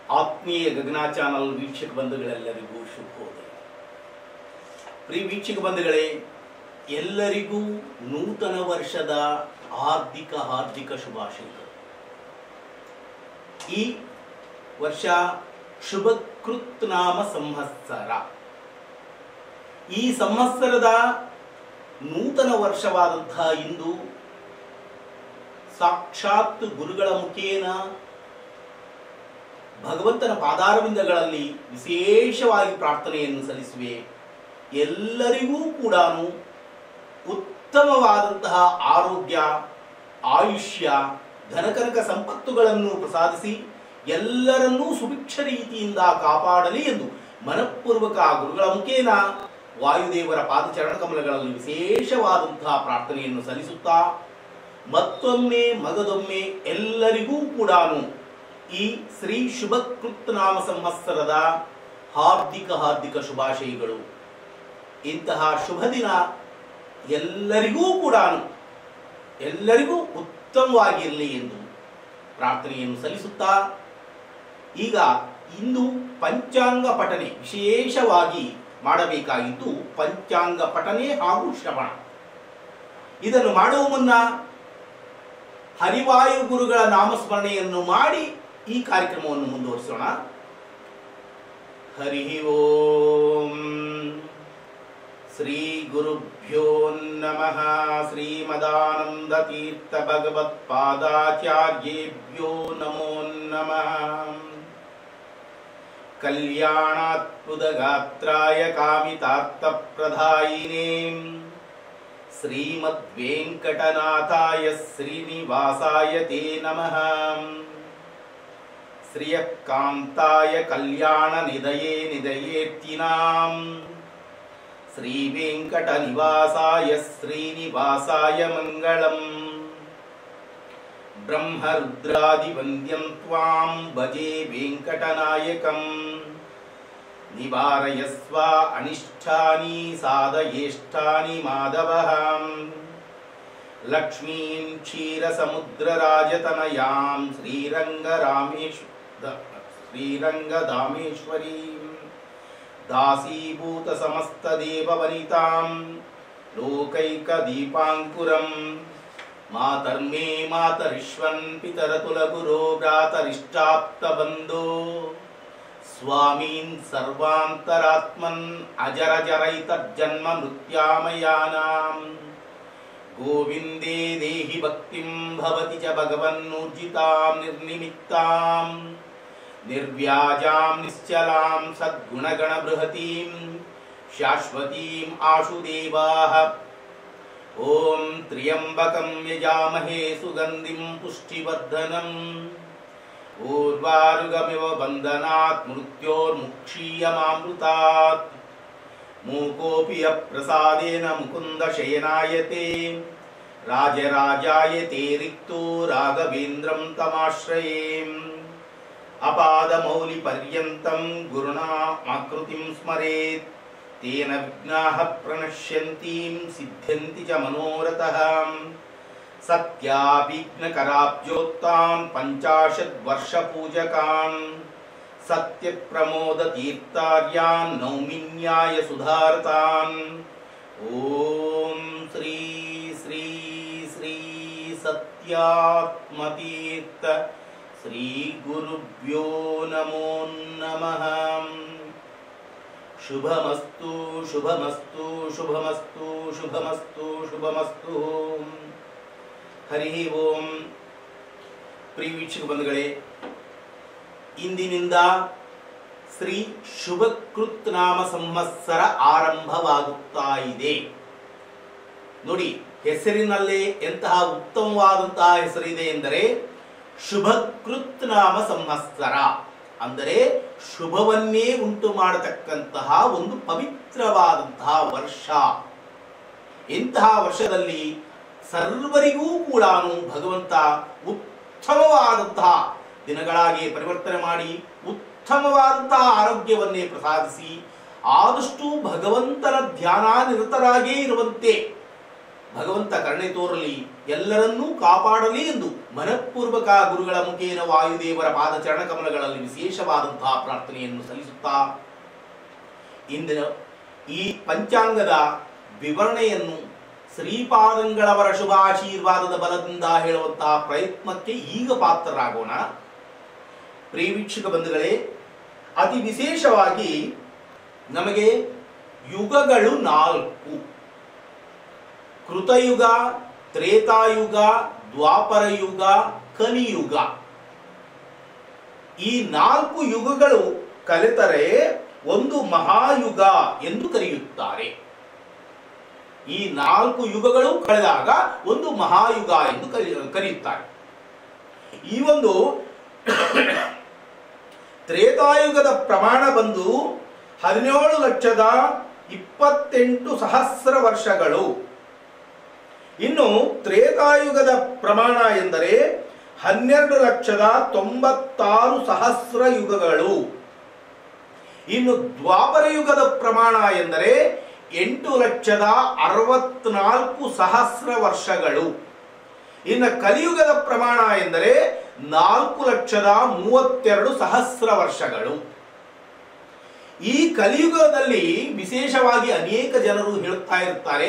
ಆತ್ಮೀಯ ಗಗನ ಚಾನಲ್ ವೀಕ್ಷಕ ಬಂಧುಗಳೆಲ್ಲರಿಗೂ ಶುಭೋದಯ ಪ್ರಿಯ ವೀಕ್ಷಕ ಬಂಧುಗಳೇ ಎಲ್ಲರಿಗೂ ನೂತನ ವರ್ಷದ ಹಾರ್ದಿಕ ಹಾರ್ದಿಕ ಶುಭಾಶಯಗಳು ಈ ವರ್ಷ ಶುಭಕೃತ್ ನಾಮ ಸಂವತ್ಸರ ಈ ಸಂವತ್ಸರದ ನೂತನ ವರ್ಷವಾದಂತಹ ಇಂದು ಸಾಕ್ಷಾತ್ ಗುರುಗಳ ಮುಖೇನ ಭಗವಂತನ ಪಾದಾರವಿಂದಗಳಲ್ಲಿ ವಿಶೇಷವಾಗಿ ಪ್ರಾರ್ಥನೆಯನ್ನು ಸಲ್ಲಿಸುವೆ ಎಲ್ಲರಿಗೂ ಕೂಡ ಉತ್ತಮವಾದಂತಹ ಆರೋಗ್ಯ ಆಯುಷ್ಯ ಧನಕನಕ ಸಂಪತ್ತುಗಳನ್ನು ಪ್ರಸಾದಿಸಿ ಎಲ್ಲರನ್ನೂ ಸುಭಿಕ್ಷ ರೀತಿಯಿಂದ ಕಾಪಾಡಲಿ ಎಂದು ಮನಪೂರ್ವಕ ಗುರುಗಳ ಮುಖೇನ ವಾಯುದೇವರ ಪಾದಚರಣ ಕಮಲಗಳಲ್ಲಿ ವಿಶೇಷವಾದಂತಹ ಪ್ರಾರ್ಥನೆಯನ್ನು ಸಲ್ಲಿಸುತ್ತಾ ಮತ್ತೊಮ್ಮೆ ಮಗದೊಮ್ಮೆ ಎಲ್ಲರಿಗೂ ಕೂಡ ಈ ಶ್ರೀ ಶುಭಕೃತ್ ನಾಮ ಸಂವತ್ಸರದ ಹಾರ್ದಿಕ ಹಾರ್ದಿಕ ಶುಭಾಶಯಗಳು ಇಂತಹ ಶುಭ ದಿನ ಎಲ್ಲರಿಗೂ ಕೂಡ ಎಲ್ಲರಿಗೂ ಉತ್ತಮವಾಗಿರಲಿ ಎಂದು ಪ್ರಾರ್ಥನೆಯನ್ನು ಸಲ್ಲಿಸುತ್ತಾ ಈಗ ಇಂದು ಪಂಚಾಂಗ ಪಠನೆ ವಿಶೇಷವಾಗಿ ಮಾಡಬೇಕಾಗಿದ್ದು ಪಂಚಾಂಗ ಪಠನೆ ಹಾಗೂ ಶ್ರವಣ ಇದನ್ನು ಮಾಡುವ ಮುನ್ನ ಹರಿವಾಯು ಗುರುಗಳ ನಾಮಸ್ಮರಣೆಯನ್ನು ಮಾಡಿ ಈ ಕಾರ್ಯಕ್ರಮವನ್ನು ಮುಂದುವರಿಸೋಣ ಹರಿ ಓಂ ಶ್ರೀ ಗುರುಭ್ಯೋ ನಮಃ ಶ್ರೀಮದಾನಂದ ತೀರ್ಥ ಭಗವತ್ಪಾದಾಚಾರ್ಯೇಭ್ಯೋ ನಮೋ ನಮಃ ಕಲ್ಯಾಣಾತ್ಮುದಗಾತ್ರಾಯ ಕಾಮಿತಾರ್ಥಪ್ರದಾಯಿನೇ श्रीमद्वेङ्कटनाथाय श्रीनिवासाय ते नमः श्रियकान्ताय कल्याणनिधये निधयेत्तिनाम् श्रीवेङ्कटनिवासाय श्रीनिवासाय मङ्गलम् ब्रह्मरुद्रादिवन्द्यं त्वां भजे वेङ्कटनायकम् निवारयस्व अनिष्टानि साधयेष्टानि माधवः लक्ष्मीं क्षीरसमुद्रराजतनयां श्रीरङ्गरामेश् द- श्रीरङ्गधामेश्वरीं दासीभूतसमस्तदेववनितां लोकैकदीपाङ्कुरं मातर्मे मातरिष्वन् पितरतुलगुरो भ्रातरिष्टाप्तबन्धो स्वामीन् सर्वान्तरात्मन् अजरजरैतज्जन्म मृत्यामयानाम् गोविन्दे देहि भक्तिं भवति च भगवन्नूर्जितां निर्निमित्तां निर्व्याजां निश्चलां सद्गुणगणबृहतीं शाश्वतीम् आशुदेवाः ॐ त्र्यम्बकं यजामहे सुगन्धिं पुष्टिवर्धनम् ऊर्वारुगमिव बन्धनात् मृत्योर्मुक्षीयमामृतात् मूकोऽपि अप्रसादेन मुकुन्दशयनायते राजराजायते रिक्तो राघवेन्द्रं तमाश्रये अपादमौलिपर्यन्तं गुरुणामाकृतिं स्मरेत् तेन विघ्नाः प्रणश्यन्तीं सिद्ध्यन्ति च मनोरथः सत्याभिघ्नकराब्जोत्तान् पञ्चाशद्वर्षपूजकान् सत्यप्रमोदतीर्थार्यान् नौमिन्याय सुधारतान् ॐ श्री श्री श्री सत्यात्मतीर्थ श्रीगुरुभ्यो नमो नमः शुभमस्तु शुभमस्तु शुभमस्तु शुभमस्तु शुभमस्तु ಹರಿ ಓಂ ಪ್ರಿಯ ವೀಕ್ಷಕ ಬಂಧುಗಳೇ ಇಂದಿನಿಂದ ಶ್ರೀ ಶುಭಕೃತ್ ನಾಮ ಸಂವತ್ಸರ ಆರಂಭವಾಗುತ್ತಾ ಇದೆ ನೋಡಿ ಹೆಸರಿನಲ್ಲೇ ಎಂತಹ ಉತ್ತಮವಾದಂತಹ ಹೆಸರಿದೆ ಎಂದರೆ ಶುಭಕೃತ್ ನಾಮ ಸಂವತ್ಸರ ಅಂದರೆ ಶುಭವನ್ನೇ ಉಂಟು ಮಾಡತಕ್ಕಂತಹ ಒಂದು ಪವಿತ್ರವಾದಂತಹ ವರ್ಷ ಇಂತಹ ವರ್ಷದಲ್ಲಿ ಸರ್ವರಿಗೂ ಕೂಡ ಭಗವಂತ ಉತ್ತಮವಾದಂತಹ ದಿನಗಳಾಗಿ ಪರಿವರ್ತನೆ ಮಾಡಿ ಉತ್ತಮವಾದಂತಹ ಆರೋಗ್ಯವನ್ನೇ ಪ್ರಸಾದಿಸಿ ಆದಷ್ಟು ಭಗವಂತನ ಧ್ಯಾನ ನಿರತರಾಗೇ ಇರುವಂತೆ ಭಗವಂತ ಕರುಣೆ ತೋರಲಿ ಎಲ್ಲರನ್ನೂ ಕಾಪಾಡಲಿ ಎಂದು ಮನಃಪೂರ್ವಕ ಗುರುಗಳ ಮುಖೇನ ವಾಯುದೇವರ ಪಾದ ಚರಣ ಕಮಲಗಳಲ್ಲಿ ವಿಶೇಷವಾದಂತಹ ಪ್ರಾರ್ಥನೆಯನ್ನು ಸಲ್ಲಿಸುತ್ತಾ ಇಂದಿನ ಈ ಪಂಚಾಂಗದ ವಿವರಣೆಯನ್ನು ಶ್ರೀಪಾದಂಗಳವರ ಶುಭಾಶೀರ್ವಾದದ ಬಲದಿಂದ ಹೇಳುವಂತಹ ಪ್ರಯತ್ನಕ್ಕೆ ಈಗ ಪಾತ್ರರಾಗೋಣ ಪ್ರಿಯ ವೀಕ್ಷಕ ಬಂಧುಗಳೇ ಅತಿ ವಿಶೇಷವಾಗಿ ನಮಗೆ ಯುಗಗಳು ನಾಲ್ಕು ಕೃತಯುಗ ತ್ರೇತಾಯುಗ ದ್ವಾಪರ ಯುಗ ಕಲಿಯುಗ ಈ ನಾಲ್ಕು ಯುಗಗಳು ಕಲಿತರೆ ಒಂದು ಮಹಾಯುಗ ಎಂದು ಕರೆಯುತ್ತಾರೆ ಈ ನಾಲ್ಕು ಯುಗಗಳು ಕಳೆದಾಗ ಒಂದು ಮಹಾಯುಗ ಎಂದು ಕರಿ ಕರೆಯುತ್ತಾರೆ ಈ ಒಂದು ತ್ರೇತಾಯುಗದ ಪ್ರಮಾಣ ಬಂದು ಹದಿನೇಳು ಲಕ್ಷದ ಇಪ್ಪತ್ತೆಂಟು ಸಹಸ್ರ ವರ್ಷಗಳು ಇನ್ನು ತ್ರೇತಾಯುಗದ ಪ್ರಮಾಣ ಎಂದರೆ ಹನ್ನೆರಡು ಲಕ್ಷದ ತೊಂಬತ್ತಾರು ಸಹಸ್ರ ಯುಗಗಳು ಇನ್ನು ದ್ವಾಪರ ಯುಗದ ಪ್ರಮಾಣ ಎಂದರೆ ಎಂಟು ಲಕ್ಷದ ಅರವತ್ನಾಲ್ಕು ಸಹಸ್ರ ವರ್ಷಗಳು ಇನ್ನು ಕಲಿಯುಗದ ಪ್ರಮಾಣ ಎಂದರೆ ನಾಲ್ಕು ಲಕ್ಷದ ಮೂವತ್ತೆರಡು ಸಹಸ್ರ ವರ್ಷಗಳು ಈ ಕಲಿಯುಗದಲ್ಲಿ ವಿಶೇಷವಾಗಿ ಅನೇಕ ಜನರು ಹೇಳುತ್ತಾ ಇರುತ್ತಾರೆ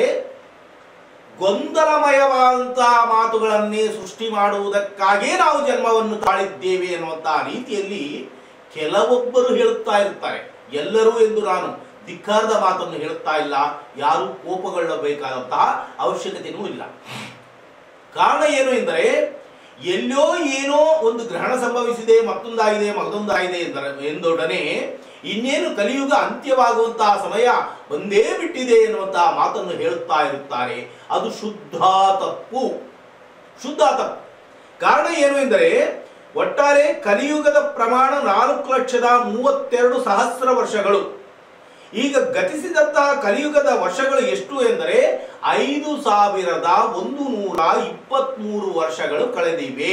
ಗೊಂದಲಮಯವಾದಂತಹ ಮಾತುಗಳನ್ನೇ ಸೃಷ್ಟಿ ಮಾಡುವುದಕ್ಕಾಗೇ ನಾವು ಜನ್ಮವನ್ನು ತಾಳಿದ್ದೇವೆ ಎನ್ನುವಂತಹ ರೀತಿಯಲ್ಲಿ ಕೆಲವೊಬ್ಬರು ಹೇಳುತ್ತಾ ಇರ್ತಾರೆ ಎಲ್ಲರೂ ಎಂದು ನಾನು ಧಿಕ್ಕಾರದ ಮಾತನ್ನು ಹೇಳುತ್ತಾ ಇಲ್ಲ ಯಾರು ಕೋಪಗೊಳ್ಳಬೇಕಾದಂತಹ ಅವಶ್ಯಕತೆಯೂ ಇಲ್ಲ ಕಾರಣ ಏನು ಎಂದರೆ ಎಲ್ಲೋ ಏನೋ ಒಂದು ಗ್ರಹಣ ಸಂಭವಿಸಿದೆ ಮತ್ತೊಂದಾಗಿದೆ ಮತ್ತೊಂದಾಗಿದೆ ಎಂದರೆ ಎಂದೊಡನೆ ಇನ್ನೇನು ಕಲಿಯುಗ ಅಂತ್ಯವಾಗುವಂತಹ ಸಮಯ ಬಂದೇ ಬಿಟ್ಟಿದೆ ಎನ್ನುವಂತಹ ಮಾತನ್ನು ಹೇಳುತ್ತಾ ಇರುತ್ತಾರೆ ಅದು ಶುದ್ಧ ತಪ್ಪು ಶುದ್ಧ ತಪ್ಪು ಕಾರಣ ಏನು ಎಂದರೆ ಒಟ್ಟಾರೆ ಕಲಿಯುಗದ ಪ್ರಮಾಣ ನಾಲ್ಕು ಲಕ್ಷದ ಮೂವತ್ತೆರಡು ಸಹಸ್ರ ವರ್ಷಗಳು ಈಗ ಗತಿಸಿದಂತಹ ಕಲಿಯುಗದ ವರ್ಷಗಳು ಎಷ್ಟು ಎಂದರೆ ಐದು ಸಾವಿರದ ಒಂದು ನೂರ ಇಪ್ಪತ್ಮೂರು ವರ್ಷಗಳು ಕಳೆದಿವೆ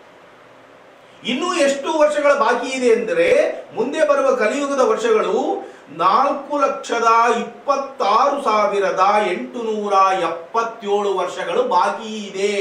ಇನ್ನೂ ಎಷ್ಟು ವರ್ಷಗಳ ಬಾಕಿ ಇದೆ ಎಂದರೆ ಮುಂದೆ ಬರುವ ಕಲಿಯುಗದ ವರ್ಷಗಳು ನಾಲ್ಕು ಲಕ್ಷದ ಇಪ್ಪತ್ತಾರು ಸಾವಿರದ ಎಂಟು ನೂರ ಎಪ್ಪತ್ತೇಳು ವರ್ಷಗಳು ಬಾಕಿ ಇದೆ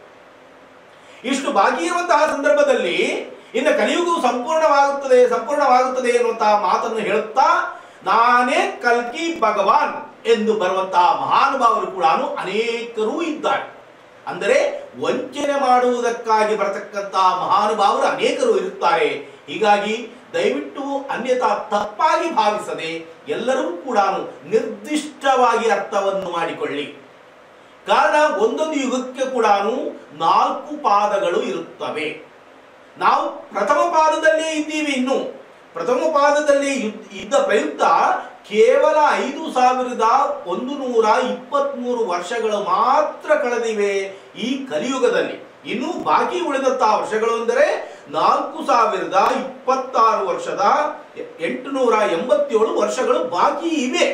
ಇಷ್ಟು ಬಾಕಿ ಇರುವಂತಹ ಸಂದರ್ಭದಲ್ಲಿ ಇನ್ನು ಕಲಿಯುಗವು ಸಂಪೂರ್ಣವಾಗುತ್ತದೆ ಸಂಪೂರ್ಣವಾಗುತ್ತದೆ ಎನ್ನುವಂತಹ ಮಾತನ್ನು ಹೇಳುತ್ತಾ ನಾನೇ ಕಲ್ಕಿ ಭಗವಾನ್ ಎಂದು ಬರುವಂತಹ ಮಹಾನುಭಾವರು ಕೂಡ ಅನೇಕರೂ ಇದ್ದಾರೆ ಅಂದರೆ ವಂಚನೆ ಮಾಡುವುದಕ್ಕಾಗಿ ಬರತಕ್ಕಂತಹ ಮಹಾನುಭಾವರು ಅನೇಕರು ಇರುತ್ತಾರೆ ಹೀಗಾಗಿ ದಯವಿಟ್ಟು ಅನ್ಯತಾ ತಪ್ಪಾಗಿ ಭಾವಿಸದೆ ಎಲ್ಲರೂ ಕೂಡ ನಿರ್ದಿಷ್ಟವಾಗಿ ಅರ್ಥವನ್ನು ಮಾಡಿಕೊಳ್ಳಿ ಕಾರಣ ಒಂದೊಂದು ಯುಗಕ್ಕೆ ಕೂಡ ನಾಲ್ಕು ಪಾದಗಳು ಇರುತ್ತವೆ ನಾವು ಪ್ರಥಮ ಪಾದದಲ್ಲೇ ಇದ್ದೀವಿ ಇನ್ನು ಪ್ರಥಮ ಪಾದದಲ್ಲಿ ಯುದ್ಧ- ಇದ್ದ ಪ್ರಯುಕ್ತ ಕೇವಲ ಐದು ಸಾವಿರದ ಒಂದು ನೂರ ಇಪ್ಪತ್ಮೂರು ವರ್ಷಗಳು ಮಾತ್ರ ಕಳೆದಿವೆ ಈ ಕಲಿಯುಗದಲ್ಲಿ ಇನ್ನು ಬಾಕಿ ಉಳಿದಂತಹ ವರ್ಷಗಳು ಎಂದರೆ ನಾಲ್ಕು ಸಾವಿರದ ಇಪ್ಪತ್ತಾರು ವರ್ಷದ ಎಂಟುನೂರ ಎಂಬತ್ತೇಳು ವರ್ಷಗಳು ಬಾಕಿ ಇವೆ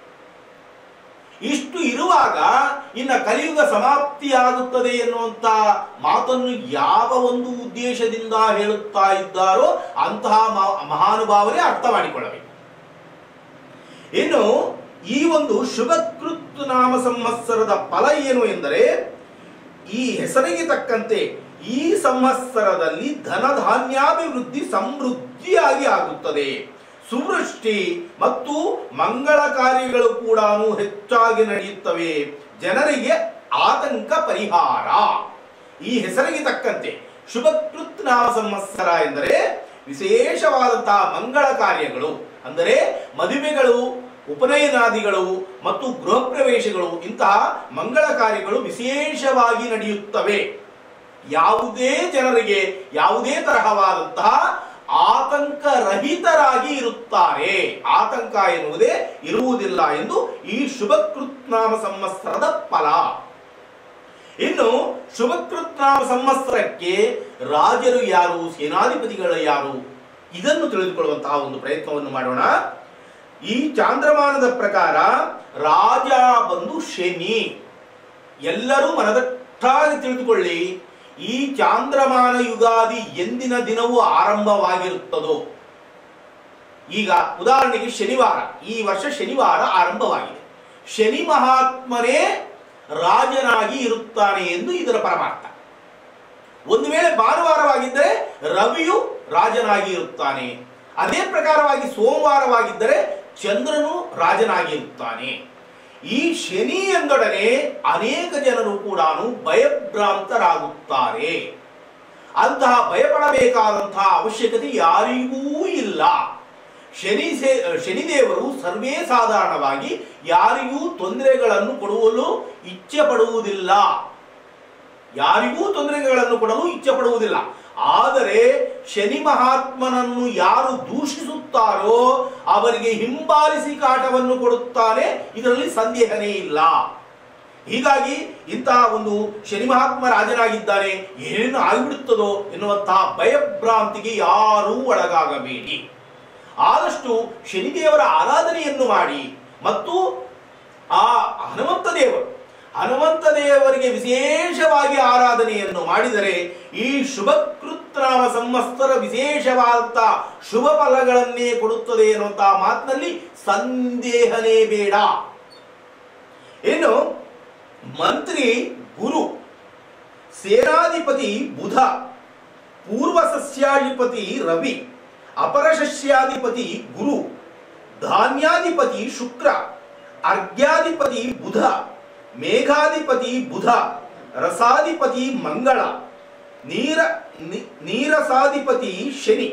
ಇಷ್ಟು ಇರುವಾಗ ಇನ್ನ ಕಲಿಯುಗ ಸಮಾಪ್ತಿಯಾಗುತ್ತದೆ ಎನ್ನುವಂತ ಮಾತನ್ನು ಯಾವ ಒಂದು ಉದ್ದೇಶದಿಂದ ಹೇಳುತ್ತಾ ಇದ್ದಾರೋ ಅಂತಹ ಮ- ಮಹಾನುಭಾವರೇ ಅರ್ಥ ಮಾಡಿಕೊಳ್ಳಬೇಕು ಇನ್ನು ಈ ಒಂದು ಶುಭಕೃತ್ ನಾಮ ಸಂವತ್ಸರದ ಫಲ ಏನು ಎಂದರೆ ಈ ಹೆಸರಿಗೆ ತಕ್ಕಂತೆ ಈ ಸಂವತ್ಸರದಲ್ಲಿ ಧನಧಾನ್ಯಾಭಿವೃದ್ಧಿ ಸಮೃದ್ಧಿಯಾಗಿ ಆಗುತ್ತದೆ ಸುವೃಷ್ಟಿ ಮತ್ತು ಮಂಗಳ ಕಾರ್ಯಗಳು ಕೂಡ ಹೆಚ್ಚಾಗಿ ನಡೆಯುತ್ತವೆ ಜನರಿಗೆ ಆತಂಕ ಪರಿಹಾರ ಈ ಹೆಸರಿಗೆ ತಕ್ಕಂತೆ ಶುಭಕೃತ್ ನಾಮ ಸಂವತ್ಸರ ಎಂದರೆ ವಿಶೇಷವಾದಂತಹ ಮಂಗಳ ಕಾರ್ಯಗಳು ಅಂದರೆ ಮದುವೆಗಳು ಉಪನಯನಾದಿಗಳು ಮತ್ತು ಗೃಹ ಪ್ರವೇಶಗಳು ಇಂತಹ ಮಂಗಳ ಕಾರ್ಯಗಳು ವಿಶೇಷವಾಗಿ ನಡೆಯುತ್ತವೆ ಯಾವುದೇ ಜನರಿಗೆ ಯಾವುದೇ ತರಹವಾದಂತಹ ಆತಂಕ ರಹಿತರಾಗಿ ಇರುತ್ತಾರೆ ಆತಂಕ ಎನ್ನುವುದೇ ಇರುವುದಿಲ್ಲ ಎಂದು ಈ ಶುಭಕೃತ್ನಾಮ ಸಂವತ್ಸರದ ಫಲ ಇನ್ನು ಶುಭಕೃತ್ನಾಮ ಸಂವತ್ಸರಕ್ಕೆ ರಾಜರು ಯಾರು ಸೇನಾಧಿಪತಿಗಳು ಯಾರು ಇದನ್ನು ತಿಳಿದುಕೊಳ್ಳುವಂತಹ ಒಂದು ಪ್ರಯತ್ನವನ್ನು ಮಾಡೋಣ ಈ ಚಾಂದ್ರಮಾನದ ಪ್ರಕಾರ ರಾಜ ಬಂದು ಶನಿ ಎಲ್ಲರೂ ಮನದಟ್ಟಾಗಿ ತಿಳಿದುಕೊಳ್ಳಿ ಈ ಚಾಂದ್ರಮಾನ ಯುಗಾದಿ ಎಂದಿನ ದಿನವೂ ಆರಂಭವಾಗಿರುತ್ತದೋ ಈಗ ಉದಾಹರಣೆಗೆ ಶನಿವಾರ ಈ ವರ್ಷ ಶನಿವಾರ ಆರಂಭವಾಗಿದೆ ಶನಿ ಮಹಾತ್ಮನೇ ರಾಜನಾಗಿ ಇರುತ್ತಾನೆ ಎಂದು ಇದರ ಪರಮಾರ್ಥ ಒಂದು ವೇಳೆ ಭಾನುವಾರವಾಗಿದ್ದರೆ ರವಿಯು ರಾಜನಾಗಿ ಇರುತ್ತಾನೆ ಅದೇ ಪ್ರಕಾರವಾಗಿ ಸೋಮವಾರವಾಗಿದ್ದರೆ ಚಂದ್ರನು ರಾಜನಾಗಿ ಇರುತ್ತಾನೆ ಈ ಶನಿ ಎಂದೊಡನೆ ಅನೇಕ ಜನರು ಕೂಡ ಭಯಭ್ರಾಂತರಾಗುತ್ತಾರೆ ಅಂತಹ ಭಯಪಡಬೇಕಾದಂತಹ ಅವಶ್ಯಕತೆ ಯಾರಿಗೂ ಇಲ್ಲ ಶನಿ ಸೇ ಶನಿದೇವರು ಸರ್ವೇ ಸಾಧಾರಣವಾಗಿ ಯಾರಿಗೂ ತೊಂದರೆಗಳನ್ನು ಕೊಡುವಲು ಇಚ್ಛೆ ಪಡುವುದಿಲ್ಲ ಯಾರಿಗೂ ತೊಂದರೆಗಳನ್ನು ಕೊಡಲು ಇಚ್ಛೆ ಪಡುವುದಿಲ್ಲ ಆದರೆ ಶನಿ ಮಹಾತ್ಮನನ್ನು ಯಾರು ದೂಷಿಸುತ್ತಾರೋ ಅವರಿಗೆ ಹಿಂಬಾಲಿಸಿ ಕಾಟವನ್ನು ಕೊಡುತ್ತಾನೆ ಇದರಲ್ಲಿ ಸಂದೇಹನೇ ಇಲ್ಲ ಹೀಗಾಗಿ ಇಂತಹ ಒಂದು ಶನಿ ಮಹಾತ್ಮ ರಾಜನಾಗಿದ್ದಾನೆ ಏನೇನು ಆಗಿಬಿಡುತ್ತದೋ ಎನ್ನುವಂತಹ ಭಯಭ್ರಾಂತಿಗೆ ಯಾರೂ ಒಳಗಾಗಬೇಡಿ ಆದಷ್ಟು ಶನಿದೇವರ ಆರಾಧನೆಯನ್ನು ಮಾಡಿ ಮತ್ತು ಆ ಹನುಮಂತ ದೇವರು ಹನುಮಂತ ದೇವರಿಗೆ ವಿಶೇಷವಾಗಿ ಆರಾಧನೆಯನ್ನು ಮಾಡಿದರೆ ಈ ಶುಭಕೃತ್ನಾಮ ಸಂವತ್ಸರ ವಿಶೇಷವಾದಂಥ ಶುಭ ಫಲಗಳನ್ನೇ ಕೊಡುತ್ತದೆ ಎನ್ನುವಂತಹ ಮಾತಿನಲ್ಲಿ ಸಂದೇಹನೇ ಬೇಡ ಇನ್ನು ಮಂತ್ರಿ ಗುರು ಸೇನಾಧಿಪತಿ ಬುಧ ಪೂರ್ವ ಸಸ್ಯಾಧಿಪತಿ ರವಿ ಅಪರ ಸಸ್ಯಾಧಿಪತಿ ಗುರು ಧಾನ್ಯಾಧಿಪತಿ ಶುಕ್ರ ಅರ್ಘ್ಯಾಧಿಪತಿ ಬುಧ ಮೇಘಾಧಿಪತಿ ಬುಧ ರಸಾಧಿಪತಿ ಮಂಗಳ ನೀರ ನಿ- ನೀರಸಾಧಿಪತಿ ಶನಿ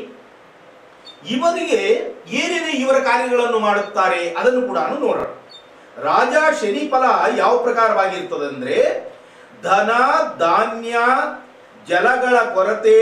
ಇವರಿಗೆ ಏನೇನು ಇವರ ಕಾರ್ಯಗಳನ್ನು ಮಾಡುತ್ತಾರೆ ಅದನ್ನು ಕೂಡ ನೋಡೋಣ ರಾಜ ಶನಿ ಫಲ ಯಾವ ಪ್ರಕಾರವಾಗಿರ್ತದೆ ಅಂದ್ರೆ ಧನ ಧಾನ್ಯ ಜಲಗಳ ಕೊರತೆ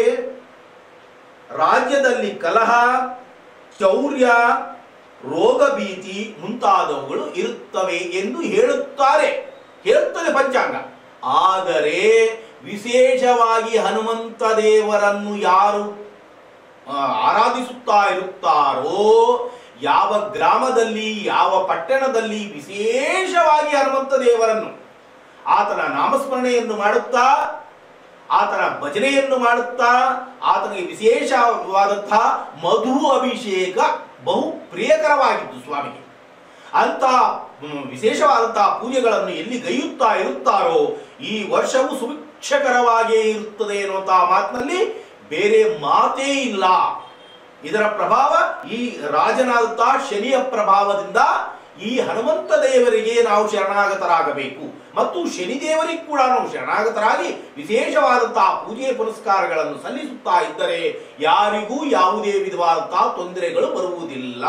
ರಾಜ್ಯದಲ್ಲಿ ಕಲಹ ಚೌರ್ಯ ರೋಗ ಭೀತಿ ಮುಂತಾದವುಗಳು ಇರುತ್ತವೆ ಎಂದು ಹೇಳುತ್ತಾರೆ ಹೇಳುತ್ತದೆ ಪಂಚಾಂಗ ಆದರೆ ವಿಶೇಷವಾಗಿ ಹನುಮಂತ ದೇವರನ್ನು ಯಾರು ಆ, ಆರಾಧಿಸುತ್ತಾ ಇರುತ್ತಾರೋ ಯಾವ ಗ್ರಾಮದಲ್ಲಿ ಯಾವ ಪಟ್ಟಣದಲ್ಲಿ ವಿಶೇಷವಾಗಿ ಹನುಮಂತ ದೇವರನ್ನು ಆತನ ನಾಮಸ್ಮರಣೆಯನ್ನು ಮಾಡುತ್ತಾ ಆತನ ಭಜನೆಯನ್ನು ಮಾಡುತ್ತಾ ಆತನಿಗೆ ವಿಶೇಷವಾದಂತಹ ಮಧು ಅಭಿಷೇಕ ಬಹು ಪ್ರಿಯಕರವಾಗಿತ್ತು ಸ್ವಾಮಿಗೆ ಅಂತಹ ಮ್, ವಿಶೇಷವಾದಂತಹ ಪೂಜೆಗಳನ್ನು ಎಲ್ಲಿ ಗೈಯುತ್ತಾ ಇರುತ್ತಾರೋ ಈ ವರ್ಷವು ಸುಭಿಕ್ಷಕರವಾಗಿಯೇ ಇರುತ್ತದೆ ಎನ್ನುವಂತಹ ಮಾತಿನಲ್ಲಿ ಬೇರೆ ಮಾತೇ ಇಲ್ಲ ಇದರ ಪ್ರಭಾವ ಈ ರಾಜನಾದಂತಹ ಶನಿಯ ಪ್ರಭಾವದಿಂದ ಈ ಹನುಮಂತ ದೇವರಿಗೆ ನಾವು ಶರಣಾಗತರಾಗಬೇಕು ಮತ್ತು ಶನಿದೇವರಿಗೆ ಕೂಡ ನಾವು ಶರಣಾಗತರಾಗಿ ವಿಶೇಷವಾದಂತಹ ಪೂಜೆ ಪುರಸ್ಕಾರಗಳನ್ನು ಸಲ್ಲಿಸುತ್ತಾ ಇದ್ದರೆ ಯಾರಿಗೂ ಯಾವುದೇ ವಿಧವಾದಂತಹ ತೊಂದರೆಗಳು ಬರುವುದಿಲ್ಲ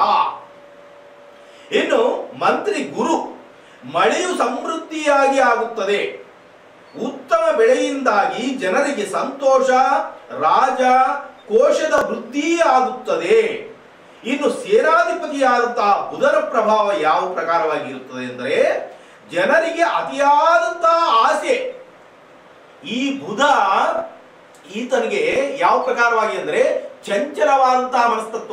ಇನ್ನು ಮಂತ್ರಿ ಗುರು ಮಳೆಯು ಸಮೃದ್ಧಿಯಾಗಿ ಆಗುತ್ತದೆ ಉತ್ತಮ ಬೆಳೆಯಿಂದಾಗಿ ಜನರಿಗೆ ಸಂತೋಷ ರಾಜ ಕೋಶದ ವೃದ್ಧಿ ಆಗುತ್ತದೆ ಇನ್ನು ಸೇನಾಧಿಪತಿಯಾದಂತಹ ಬುಧನ ಪ್ರಭಾವ ಯಾವ ಪ್ರಕಾರವಾಗಿರುತ್ತದೆ ಎಂದರೆ ಜನರಿಗೆ ಅತಿಯಾದಂತಹ ಆಸೆ ಈ ಬುಧ ಈತನಿಗೆ ಯಾವ ಪ್ರಕಾರವಾಗಿ ಅಂದರೆ ಚಂಚಲವಾದಂತಹ ಮನಸ್ತತ್ವ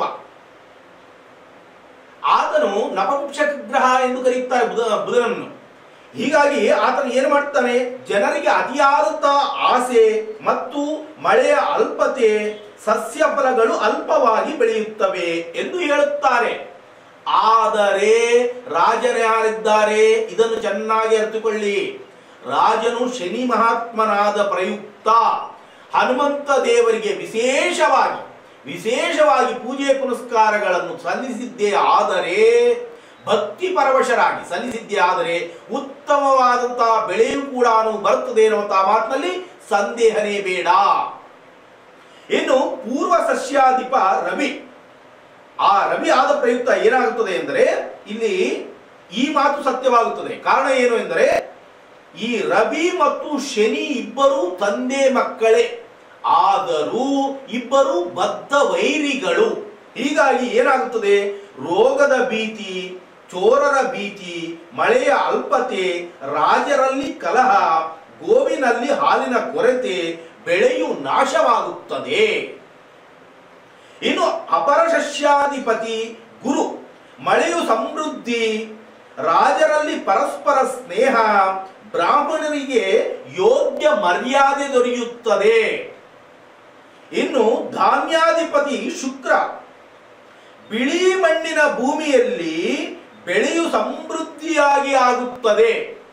ಆತನು ನಪುಂಸಕ ಗ್ರಹ ಎಂದು ಕರೆಯುತ್ತಾರೆ ಬುಧ ಬುಧನನ್ನು ಹೀಗಾಗಿ ಆತನು ಏನು ಮಾಡ್ತಾನೆ ಜನರಿಗೆ ಅತಿಯಾದಂತಹ ಆಸೆ ಮತ್ತು ಮಳೆಯ ಅಲ್ಪತೆ ಸಸ್ಯ ಫಲಗಳು ಅಲ್ಪವಾಗಿ ಬೆಳೆಯುತ್ತವೆ ಎಂದು ಹೇಳುತ್ತಾರೆ ಆದರೆ ರಾಜರು ಯಾರಿದ್ದಾರೆ ಇದನ್ನು ಚೆನ್ನಾಗಿ ಅರಿತುಕೊಳ್ಳಿ ರಾಜನು ಶನಿ ಮಹಾತ್ಮನಾದ ಪ್ರಯುಕ್ತ ಹನುಮಂತ ದೇವರಿಗೆ ವಿಶೇಷವಾಗಿ ವಿಶೇಷವಾಗಿ ಪೂಜೆ ಪುನಸ್ಕಾರಗಳನ್ನು ಸಲ್ಲಿಸಿದ್ದೇ ಆದರೆ ಭಕ್ತಿ ಪರವಶರಾಗಿ ಸಲ್ಲಿಸಿದ್ದೇ ಆದರೆ ಉತ್ತಮವಾದಂತಹ ಬೆಳೆಯೂ ಕೂಡ ಬರುತ್ತದೆ ಎನ್ನುವಂತಹ ಮಾತಿನಲ್ಲಿ ಸಂದೇಹನೇ ಬೇಡ ಇನ್ನು ಪೂರ್ವ ಸಸ್ಯಾಧಿಪ ರವಿ ಆ ರವಿ ಆದ ಪ್ರಯುಕ್ತ ಏನಾಗುತ್ತದೆ ಎಂದರೆ ಇಲ್ಲಿ ಈ ಮಾತು ಸತ್ಯವಾಗುತ್ತದೆ ಕಾರಣ ಏನು ಎಂದರೆ ಈ ರವಿ ಮತ್ತು ಶನಿ ಇಬ್ಬರು ತಂದೆ ಮಕ್ಕಳೇ ಆದರೂ ಇಬ್ಬರು ಬದ್ಧ ವೈರಿಗಳು ಹೀಗಾಗಿ ಏನಾಗುತ್ತದೆ ರೋಗದ ಭೀತಿ ಚೋರರ ಭೀತಿ ಮಳೆಯ ಅಲ್ಪತೆ ರಾಜರಲ್ಲಿ ಕಲಹ ಗೋವಿನಲ್ಲಿ ಹಾಲಿನ ಕೊರತೆ ಬೆಳೆಯು ನಾಶವಾಗುತ್ತದೆ ಇನ್ನು ಅಪರ ಸಸ್ಯಾಧಿಪತಿ ಗುರು ಮಳೆಯು ಸಮೃದ್ಧಿ ರಾಜರಲ್ಲಿ ಪರಸ್ಪರ ಸ್ನೇಹ ಬ್ರಾಹ್ಮಣರಿಗೆ ಯೋಗ್ಯ ಮರ್ಯಾದೆ ದೊರೆಯುತ್ತದೆ ಇನ್ನು ಧಾನ್ಯಾಧಿಪತಿ ಶುಕ್ರ ಬಿಳಿ ಮಣ್ಣಿನ ಭೂಮಿಯಲ್ಲಿ ಬೆಳೆಯು ಸಮೃದ್ಧಿಯಾಗಿ ಆಗುತ್ತದೆ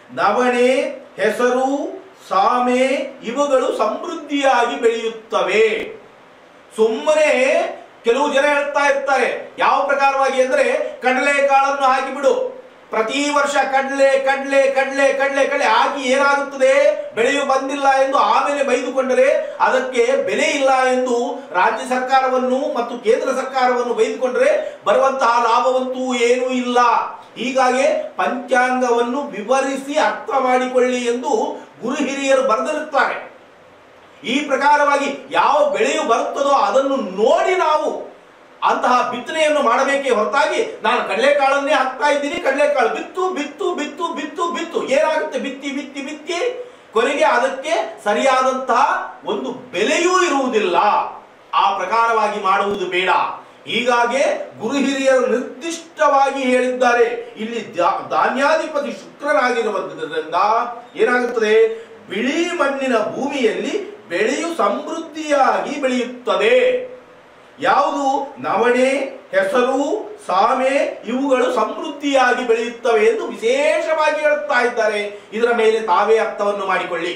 ನವಣೆ ಹೆಸರು ಸಾಮೆ ಇವುಗಳು ಸಮೃದ್ಧಿಯಾಗಿ ಬೆಳೆಯುತ್ತವೆ ಸುಮ್ಮನೆ ಕೆಲವು ಜನ ಹೇಳ್ತಾ ಇರ್ತಾರೆ ಯಾವ ಪ್ರಕಾರವಾಗಿ ಅಂದ್ರೆ ಕಡಲೆಕಾಳನ್ನು ಹಾಕಿಬಿಡು ಪ್ರತಿ ವರ್ಷ ಕಡಲೆ ಕಡಲೆ ಕಡಲೆ ಕಡಲೆ ಕಡಲೆ ಹಾಕಿ ಏನಾಗುತ್ತದೆ ಬೆಳೆಯು ಬಂದಿಲ್ಲ ಎಂದು ಆಮೇಲೆ ಬೈದುಕೊಂಡರೆ ಅದಕ್ಕೆ ಬೆಲೆ ಇಲ್ಲ ಎಂದು ರಾಜ್ಯ ಸರ್ಕಾರವನ್ನು ಮತ್ತು ಕೇಂದ್ರ ಸರ್ಕಾರವನ್ನು ಬೈದುಕೊಂಡರೆ ಬರುವಂತಹ ಲಾಭವಂತೂ ಏನೂ ಇಲ್ಲ ಹೀಗಾಗಿ ಪಂಚಾಂಗವನ್ನು ವಿವರಿಸಿ ಅರ್ಥ ಮಾಡಿಕೊಳ್ಳಿ ಎಂದು ಗುರು ಹಿರಿಯರು ಬರೆದಿರುತ್ತಾರೆ ಈ ಪ್ರಕಾರವಾಗಿ ಯಾವ ಬೆಳೆಯು ಬರುತ್ತದೋ ಅದನ್ನು ನೋಡಿ ನಾವು ಅಂತಹ ಬಿತ್ತನೆಯನ್ನು ಮಾಡಬೇಕೇ ಹೊರತಾಗಿ ನಾನು ಕಡಲೆಕಾಳನ್ನೇ ಹಾಕ್ತಾ ಇದ್ದೀನಿ ಕಡಲೆಕಾಳು ಬಿತ್ತು ಬಿತ್ತು ಬಿತ್ತು ಬಿತ್ತು ಬಿತ್ತು ಏನಾಗುತ್ತೆ ಬಿತ್ತಿ ಬಿತ್ತಿ ಬಿತ್ತಿ ಕೊನೆಗೆ ಅದಕ್ಕೆ ಸರಿಯಾದಂತಹ ಒಂದು ಬೆಲೆಯೂ ಇರುವುದಿಲ್ಲ ಆ ಪ್ರಕಾರವಾಗಿ ಮಾಡುವುದು ಬೇಡ ಹೀಗಾಗಿ ಗುರು ಹಿರಿಯರು ನಿರ್ದಿಷ್ಟವಾಗಿ ಹೇಳಿದ್ದಾರೆ ಇಲ್ಲಿ ದ್ಯಾ- ಧಾನ್ಯಾಧಿಪತಿ ಶುಕ್ರನಾಗಿರುವುದರಿಂದ ಏನಾಗುತ್ತದೆ ಬಿಳಿ ಮಣ್ಣಿನ ಭೂಮಿಯಲ್ಲಿ ಬೆಳೆಯು ಸಮೃದ್ಧಿಯಾಗಿ ಬೆಳೆಯುತ್ತದೆ ಯಾವುದು ನವಣೆ ಹೆಸರು ಸಾಮೆ ಇವುಗಳು ಸಮೃದ್ಧಿಯಾಗಿ ಬೆಳೆಯುತ್ತವೆ ಎಂದು ವಿಶೇಷವಾಗಿ ಹೇಳುತ್ತಾ ಇದ್ದಾರೆ ಇದರ ಮೇಲೆ ತಾವೇ ಅರ್ಥವನ್ನು ಮಾಡಿಕೊಳ್ಳಿ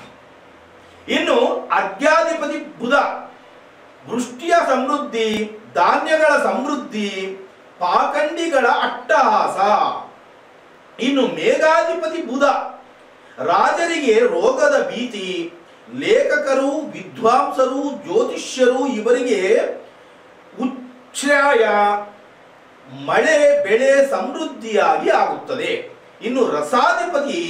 ಇನ್ನು ಅರ್ಘ್ಯಾಧಿಪತಿ ಬುಧ ವೃಷ್ಟಿಯ ಸಮೃದ್ಧಿ ಧಾನ್ಯಗಳ ಸಮೃದ್ಧಿ ಪಾಖಂಡಿಗಳ ಅಟ್ಟಹಾಸ ಇನ್ನು ಮೇಘಾಧಿಪತಿ ಬುಧ ರಾಜರಿಗೆ ರೋಗದ ಭೀತಿ ಲೇಖಕರು ವಿದ್ವಾಂಸರು ಜ್ಯೋತಿಷ್ಯರು ಇವರಿಗೆ ಉಚ್ಛ್ರಾಯ ಮಳೆ ಬೆಳೆ ಸಮೃದ್ಧಿಯಾಗಿ ಆಗುತ್ತದೆ ಇನ್ನು ರಸಾಧಿಪತಿ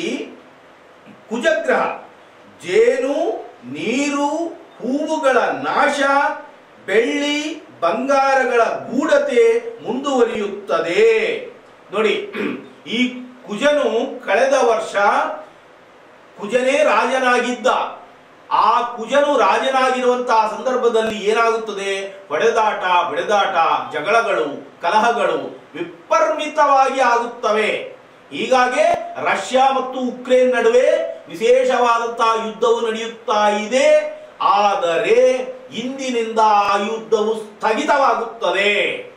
ಕುಜಗ್ರಹ ಜೇನು ನೀರು ಹೂವುಗಳ ನಾಶ ಬೆಳ್ಳಿ ಬಂಗಾರಗಳ ಗೂಢತೆ ಮುಂದುವರಿಯುತ್ತದೆ ನೋಡಿ ಈ ಕುಜನು ಕಳೆದ ವರ್ಷ ಕುಜನೇ ರಾಜನಾಗಿದ್ದ ಆ ಕುಜನು ರಾಜನಾಗಿರುವಂತಹ ಸಂದರ್ಭದಲ್ಲಿ ಏನಾಗುತ್ತದೆ ಹೊಡೆದಾಟ ಬೆಳೆದಾಟ ಜಗಳಗಳು ಕಲಹಗಳು ವಿಪರ್ಮಿತವಾಗಿ ಆಗುತ್ತವೆ ಹೀಗಾಗಿ ರಷ್ಯಾ ಮತ್ತು ಉಕ್ರೇನ್ ನಡುವೆ ವಿಶೇಷವಾದಂತಹ ಯುದ್ಧವು ನಡೆಯುತ್ತಾ ಇದೆ ಆದರೆ ಇಂದಿನಿಂದ ಆ ಯುದ್ಧವು ಸ್ಥಗಿತವಾಗುತ್ತದೆ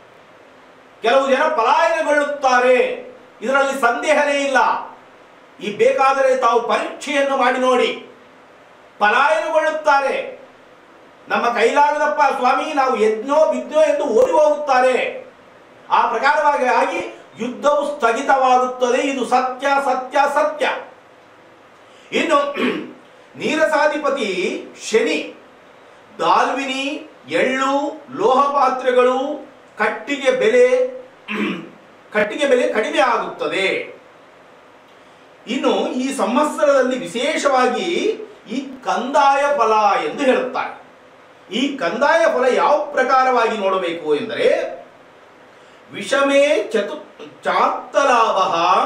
ಕೆಲವು ಜನ ಪಲಾಯನಗೊಳ್ಳುತ್ತಾರೆ ಇದರಲ್ಲಿ ಸಂದೇಹನೇ ಇಲ್ಲ ಈ ಬೇಕಾದರೆ ತಾವು ಪರೀಕ್ಷೆಯನ್ನು ಮಾಡಿ ನೋಡಿ ಪಲಾಯನಗೊಳ್ಳುತ್ತಾರೆ ನಮ್ಮ ಕೈಲಾಗದಪ್ಪ ಸ್ವಾಮಿ ನಾವು ಎದ್ನೋ ಬಿದ್ನೋ ಎಂದು ಓಡಿ ಹೋಗುತ್ತಾರೆ ಆ ಪ್ರಕಾರವಾಗಿ ಆಗಿ ಯುದ್ಧವು ಸ್ಥಗಿತವಾಗುತ್ತದೆ ಇದು ಸತ್ಯ ಸತ್ಯ ಸತ್ಯ ಇನ್ನು ನೀರಸಾಧಿಪತಿ ಶನಿ ದಾಲ್ವಿನಿ ಎಳ್ಳು ಲೋಹ ಪಾತ್ರೆಗಳು ಕಟ್ಟಿಗೆ ಬೆಲೆ ಕಟ್ಟಿಗೆ ಬೆಲೆ ಕಡಿಮೆ ಆಗುತ್ತದೆ ಇನ್ನು ಈ ಸಂವತ್ಸರದಲ್ಲಿ ವಿಶೇಷವಾಗಿ ಈ ಕಂದಾಯ ಫಲ ಎಂದು ಹೇಳುತ್ತಾರೆ ಈ ಕಂದಾಯ ಫಲ ಯಾವ ಪ್ರಕಾರವಾಗಿ ನೋಡಬೇಕು ಎಂದರೆ ವಿಷಮೇ ಚತು ಚಾತ್ತಲಾಭ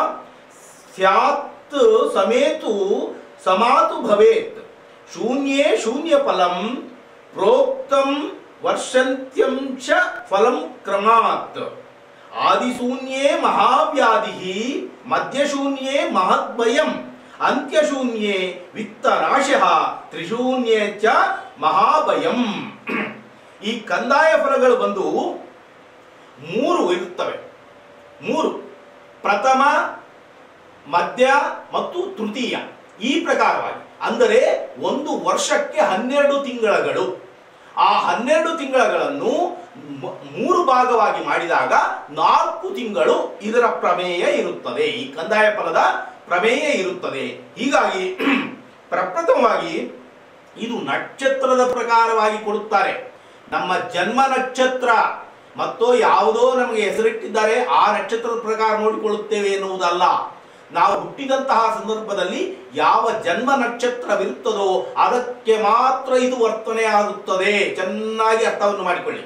ಸ್ಯಾತ್ ಸಮೇತು ಸಮಾತು ಭವೇತ್ ಶೂನ್ಯೇ ಶೂನ್ಯ ಫಲಂ ಪ್ರೋಕ್ತಂ ವರ್ಷಂತ್ಯಂ ಚ ಫಲಂ ಕ್ರಮಾತ್ ಆದಿಶೂನ್ಯೇ ಮಹಾವ್ಯಾಧಿ ಮಧ್ಯಶೂನ್ಯೇ ಮಹದ್ಭಯಂ ಅಂತ್ಯಶೂನ್ಯೇ ವಿತ್ತನಾಶಃ ತ್ರಿಶೂನ್ಯೇ ಚ ಮಹಾಭಯಂ ಈ ಕಂದಾಯ ಫಲಗಳು ಬಂದು ಮೂರು ಇರುತ್ತವೆ ಮೂರು ಪ್ರಥಮ ಮಧ್ಯ ಮತ್ತು ತೃತೀಯ ಈ ಪ್ರಕಾರವಾಗಿ ಅಂದರೆ ಒಂದು ವರ್ಷಕ್ಕೆ ಹನ್ನೆರಡು ತಿಂಗಳಗಳು ಆ ಹನ್ನೆರಡು ತಿಂಗಳಗಳನ್ನು ಮ- ಮೂರು ಭಾಗವಾಗಿ ಮಾಡಿದಾಗ ನಾಲ್ಕು ತಿಂಗಳು ಇದರ ಪ್ರಮೇಯ ಇರುತ್ತದೆ ಈ ಕಂದಾಯ ಫಲದ ಪ್ರಮೇಯ ಇರುತ್ತದೆ ಹೀಗಾಗಿ ಪ್ರಪ್ರಥಮವಾಗಿ ಇದು ನಕ್ಷತ್ರದ ಪ್ರಕಾರವಾಗಿ ಕೊಡುತ್ತಾರೆ ನಮ್ಮ ಜನ್ಮ ನಕ್ಷತ್ರ ಮತ್ತು ಯಾವುದೋ ನಮಗೆ ಹೆಸರಿಟ್ಟಿದ್ದಾರೆ ಆ ನಕ್ಷತ್ರದ ಪ್ರಕಾರ ನೋಡಿಕೊಳ್ಳುತ್ತೇವೆ ಎನ್ನುವುದಲ್ಲ ನಾವು ಹುಟ್ಟಿದಂತಹ ಸಂದರ್ಭದಲ್ಲಿ ಯಾವ ಜನ್ಮ ನಕ್ಷತ್ರವಿರುತ್ತದೋ ಅದಕ್ಕೆ ಮಾತ್ರ ಇದು ವರ್ತನೆ ಆಗುತ್ತದೆ ಚೆನ್ನಾಗಿ ಅರ್ಥವನ್ನು ಮಾಡಿಕೊಳ್ಳಿ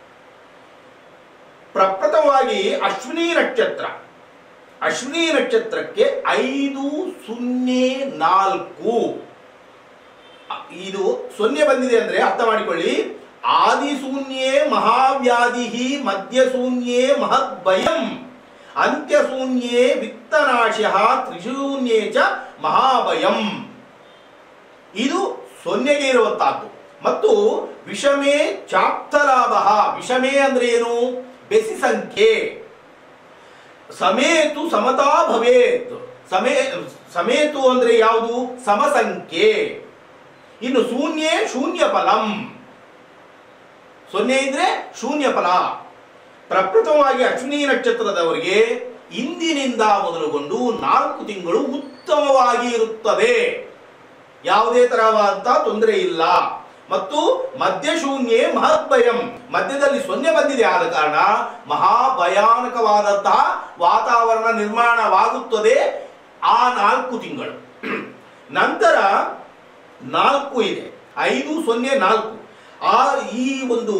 ಪ್ರಪ್ರಥಮವಾಗಿ ಅಶ್ವಿನಿ ನಕ್ಷತ್ರ ಅಶ್ವಿನಿ ನಕ್ಷತ್ರಕ್ಕೆ ಐದು ಸೊನ್ನೆ ನಾಲ್ಕು ಅ- ಇದು ಸೊನ್ನೆ ಬಂದಿದೆ ಅಂದ್ರೆ ಅರ್ಥ ಮಾಡಿಕೊಳ್ಳಿ ಆದಿಶೂನ್ಯೇ ಮಹಾವ್ಯಾಧಿ ಮಧ್ಯಶೂನ್ಯೇ ಮಹದ್ಭಯಂ ಅಂತ್ಯಶೂನ್ಯೇ ವಿತ್ತನಾಶ ತ್ರಿಶೂನ್ಯೇ ಚ ಮಹಾಭಯಂ ಇದು ಸೊನ್ನೆಗೆ ಇರುವಂತಹದ್ದು ಮತ್ತು ವಿಷಮೇ ಚಾಪ್ತಲಾಭ ವಿಷಮೇ ಅಂದ್ರೆ ಏನು ಬೆಸಿ ಸಂಖ್ಯೆ ಸಮೇತು ಸಮತಾ ಭವೇತ್ ಸಮೇ ಸಮೇತು ಅಂದ್ರೆ ಯಾವುದು ಸಮಸಂಖ್ಯೆ ಇನ್ನು ಶೂನ್ಯ ಶೂನ್ಯ ಫಲಂ ಸೊನ್ನೆ ಇದ್ರೆ ಶೂನ್ಯ ಫಲ ಪ್ರಪ್ರಥಮವಾಗಿ ಅಶ್ವಿನಿ ನಕ್ಷತ್ರದವರಿಗೆ ಇಂದಿನಿಂದ ಮೊದಲುಗೊಂಡು ನಾಲ್ಕು ತಿಂಗಳು ಉತ್ತಮವಾಗಿ ಇರುತ್ತದೆ ಯಾವುದೇ ತರವಾದಂತಹ ತೊಂದರೆ ಇಲ್ಲ ಮತ್ತು ಮಧ್ಯ ಶೂನ್ಯೇ ಮಹದ್ಭಯಂ ಮಧ್ಯದಲ್ಲಿ ಸೊನ್ನೆ ಬಂದಿದೆ ಆದ ಕಾರಣ ಮಹಾಭಯಾನಕವಾದಂತಹ ವಾತಾವರಣ ನಿರ್ಮಾಣವಾಗುತ್ತದೆ ಆ ನಾಲ್ಕು ತಿಂಗಳು ನಂತರ ನಾಲ್ಕು ಇದೆ ಐದು ಸೊನ್ನೆ ನಾಲ್ಕು ಆ ಈ ಒಂದು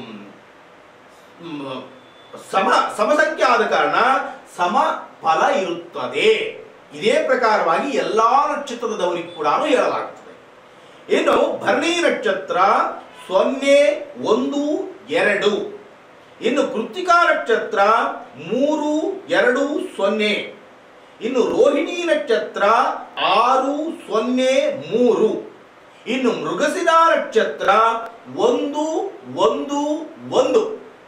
ಮ್, ಸಮ ಸಮಸಂಖ್ಯೆ ಆದ ಕಾರಣ ಸಮ ಫಲ ಇರುತ್ತದೆ ಇದೇ ಪ್ರಕಾರವಾಗಿ ಎಲ್ಲಾ ನಕ್ಷತ್ರದವರಿಗೆ ಕೂಡ ಹೇಳಲಾಗುತ್ತದೆ ಇನ್ನು ಭರಣಿ ನಕ್ಷತ್ರ ಸೊನ್ನೆ ಒಂದು ಎರಡು ಇನ್ನು ಕೃತ್ತಿಕಾ ನಕ್ಷತ್ರ ಮೂರು ಎರಡು ಸೊನ್ನೆ ಇನ್ನು ರೋಹಿಣಿ ನಕ್ಷತ್ರ ಆರು ಸೊನ್ನೆ ಮೂರು ಇನ್ನು ಮೃಗಸಿರ ನಕ್ಷತ್ರ ಒಂದು ಒಂದು ಒಂದು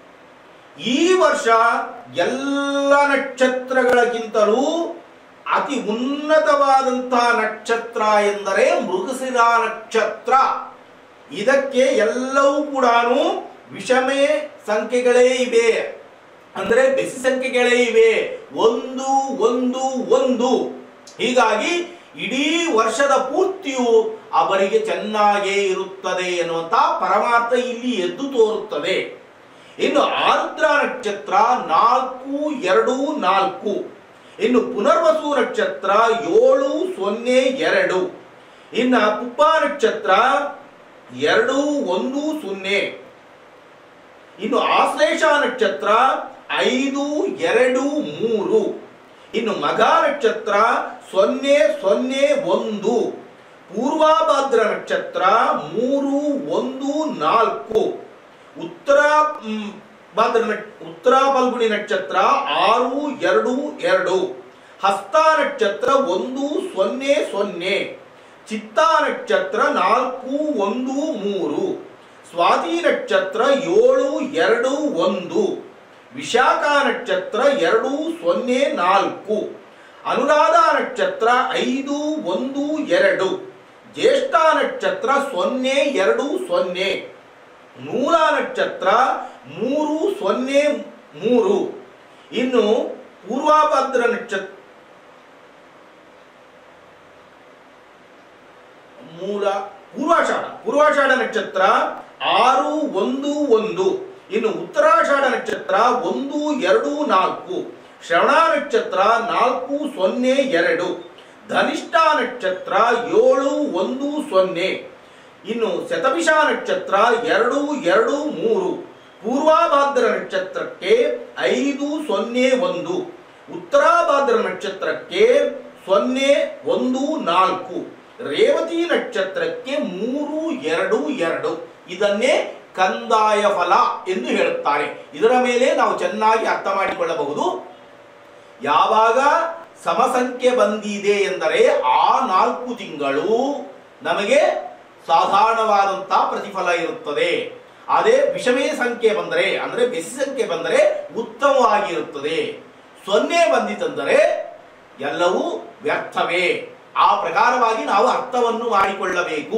ಈ ವರ್ಷ ಎಲ್ಲ ನಕ್ಷತ್ರಗಳಿಗಿಂತಲೂ ಅತಿ ಉನ್ನತವಾದಂತಹ ನಕ್ಷತ್ರ ಎಂದರೆ ಮೃಗಸಿರ ನಕ್ಷತ್ರ ಇದಕ್ಕೆ ಎಲ್ಲವೂ ಕೂಡ ವಿಷಮೇ ಸಂಖ್ಯೆಗಳೇ ಇವೆ ಅಂದ್ರೆ ಬೆಸಿ ಸಂಖ್ಯೆಗಳೇ ಇವೆ ಒಂದು ಒಂದು ಒಂದು ಹೀಗಾಗಿ ಇಡೀ ವರ್ಷದ ಪೂರ್ತಿಯು ಅವರಿಗೆ ಚೆನ್ನಾಗೇ ಇರುತ್ತದೆ ಎನ್ನುವಂತ ಪರಮಾರ್ಥ ಇಲ್ಲಿ ಎದ್ದು ತೋರುತ್ತದೆ ಇನ್ನು ಆರ್ದ್ರ ನಕ್ಷತ್ರ ನಾಲ್ಕು ಎರಡು ನಾಲ್ಕು ಇನ್ನು ಪುನರ್ವಸು ನಕ್ಷತ್ರ ಏಳು ಸೊನ್ನೆ ಎರಡು ಇನ್ನ ಪುಪ್ಪ ನಕ್ಷತ್ರ ಎರಡು ಒಂದು ಸೊನ್ನೆ ಇನ್ನು ಆಶ್ಲೇಷ ನಕ್ಷತ್ರ ಐದು ಎರಡು ಮೂರು ಇನ್ನು ಮಘ ನಕ್ಷತ್ರ ಸೊನ್ನೆ ಸೊನ್ನೆ ಒಂದು ಪೂರ್ವಾಭಾದ್ರ ನಕ್ಷತ್ರ ಮೂರು ಒಂದು ನಾಲ್ಕು ಉತ್ತರ ಮ್, ಭಾದ್ರ ನಕ್- ಉತ್ತರ ಫಲ್ಗುಣಿ ನಕ್ಷತ್ರ ಆರು ಎರಡು ಎರಡು ಹಸ್ತ ನಕ್ಷತ್ರ ಒಂದು ಸೊನ್ನೆ ಸೊನ್ನೆ ಚಿತ್ತಾ ನಕ್ಷತ್ರ ನಾಲ್ಕು ಒಂದು ಮೂರು ಸ್ವಾತಿ ನಕ್ಷತ್ರ ಏಳು ಎರಡು ಒಂದು ವಿಶಾಖ ನಕ್ಷತ್ರ ಎರಡು ಸೊನ್ನೆ ನಾಲ್ಕು ಅನುರಾಧ ನಕ್ಷತ್ರ ಐದು ಒಂದು ಎರಡು ಜ್ಯೇಷ್ಠ ನಕ್ಷತ್ರ ಸೊನ್ನೆ ಎರಡು ಸೊನ್ನೆ ಮೂಲ ನಕ್ಷತ್ರ ಮೂರು ಸೊನ್ನೆ ಮೂರು ಇನ್ನು ಪೂರ್ವಾಭದ್ರ ನಕ್ಷತ್ರ ಮೂಲ ಪೂರ್ವಾಷಾಢ ಪೂರ್ವಾಷಾಢ ನಕ್ಷತ್ರ ಆರು ಒಂದು ಒಂದು ಇನ್ನು ಉತ್ತರಾಷಾಢ ನಕ್ಷತ್ರ ಒಂದು ಎರಡು ನಾಲ್ಕು ಶ್ರವಣ ನಕ್ಷತ್ರ ನಾಲ್ಕು ಸೊನ್ನೆ ಎರಡು ಧನಿಷ್ಠ ನಕ್ಷತ್ರ ಏಳು ಒಂದು ಸೊನ್ನೆ ಇನ್ನು ಶತಭಿಷ ನಕ್ಷತ್ರ ಎರಡು ಎರಡು ಮೂರು ಪೂರ್ವಾಭಾದ್ರ ನಕ್ಷತ್ರಕ್ಕೆ ಐದು ಸೊನ್ನೆ ಒಂದು ಉತ್ತರಾಭಾದ್ರ ನಕ್ಷತ್ರಕ್ಕೆ ಸೊನ್ನೆ ಒಂದು ನಾಲ್ಕು ರೇವತಿ ನಕ್ಷತ್ರಕ್ಕೆ ಮೂರು ಎರಡು ಎರಡು ಇದನ್ನೇ ಕಂದಾಯ ಫಲ ಎಂದು ಹೇಳುತ್ತಾರೆ ಇದರ ಮೇಲೆ ನಾವು ಚೆನ್ನಾಗಿ ಅರ್ಥ ಮಾಡಿಕೊಳ್ಳಬಹುದು ಯಾವಾಗ ಸಮಸಂಖ್ಯೆ ಬಂದಿದೆ ಎಂದರೆ ಆ ನಾಲ್ಕು ತಿಂಗಳು ನಮಗೆ ಸಾಧಾರಣವಾದಂತಹ ಪ್ರತಿಫಲ ಇರುತ್ತದೆ ಅದೇ ವಿಷಮೇ ಸಂಖ್ಯೆ ಬಂದರೆ ಅಂದ್ರೆ ಬೆಸಿ ಸಂಖ್ಯೆ ಬಂದರೆ ಉತ್ತಮವಾಗಿರುತ್ತದೆ ಸೊನ್ನೆ ಬಂದಿತೆಂದರೆ ಎಲ್ಲವೂ ವ್ಯರ್ಥವೇ ಆ ಪ್ರಕಾರವಾಗಿ ನಾವು ಅರ್ಥವನ್ನು ಮಾಡಿಕೊಳ್ಳಬೇಕು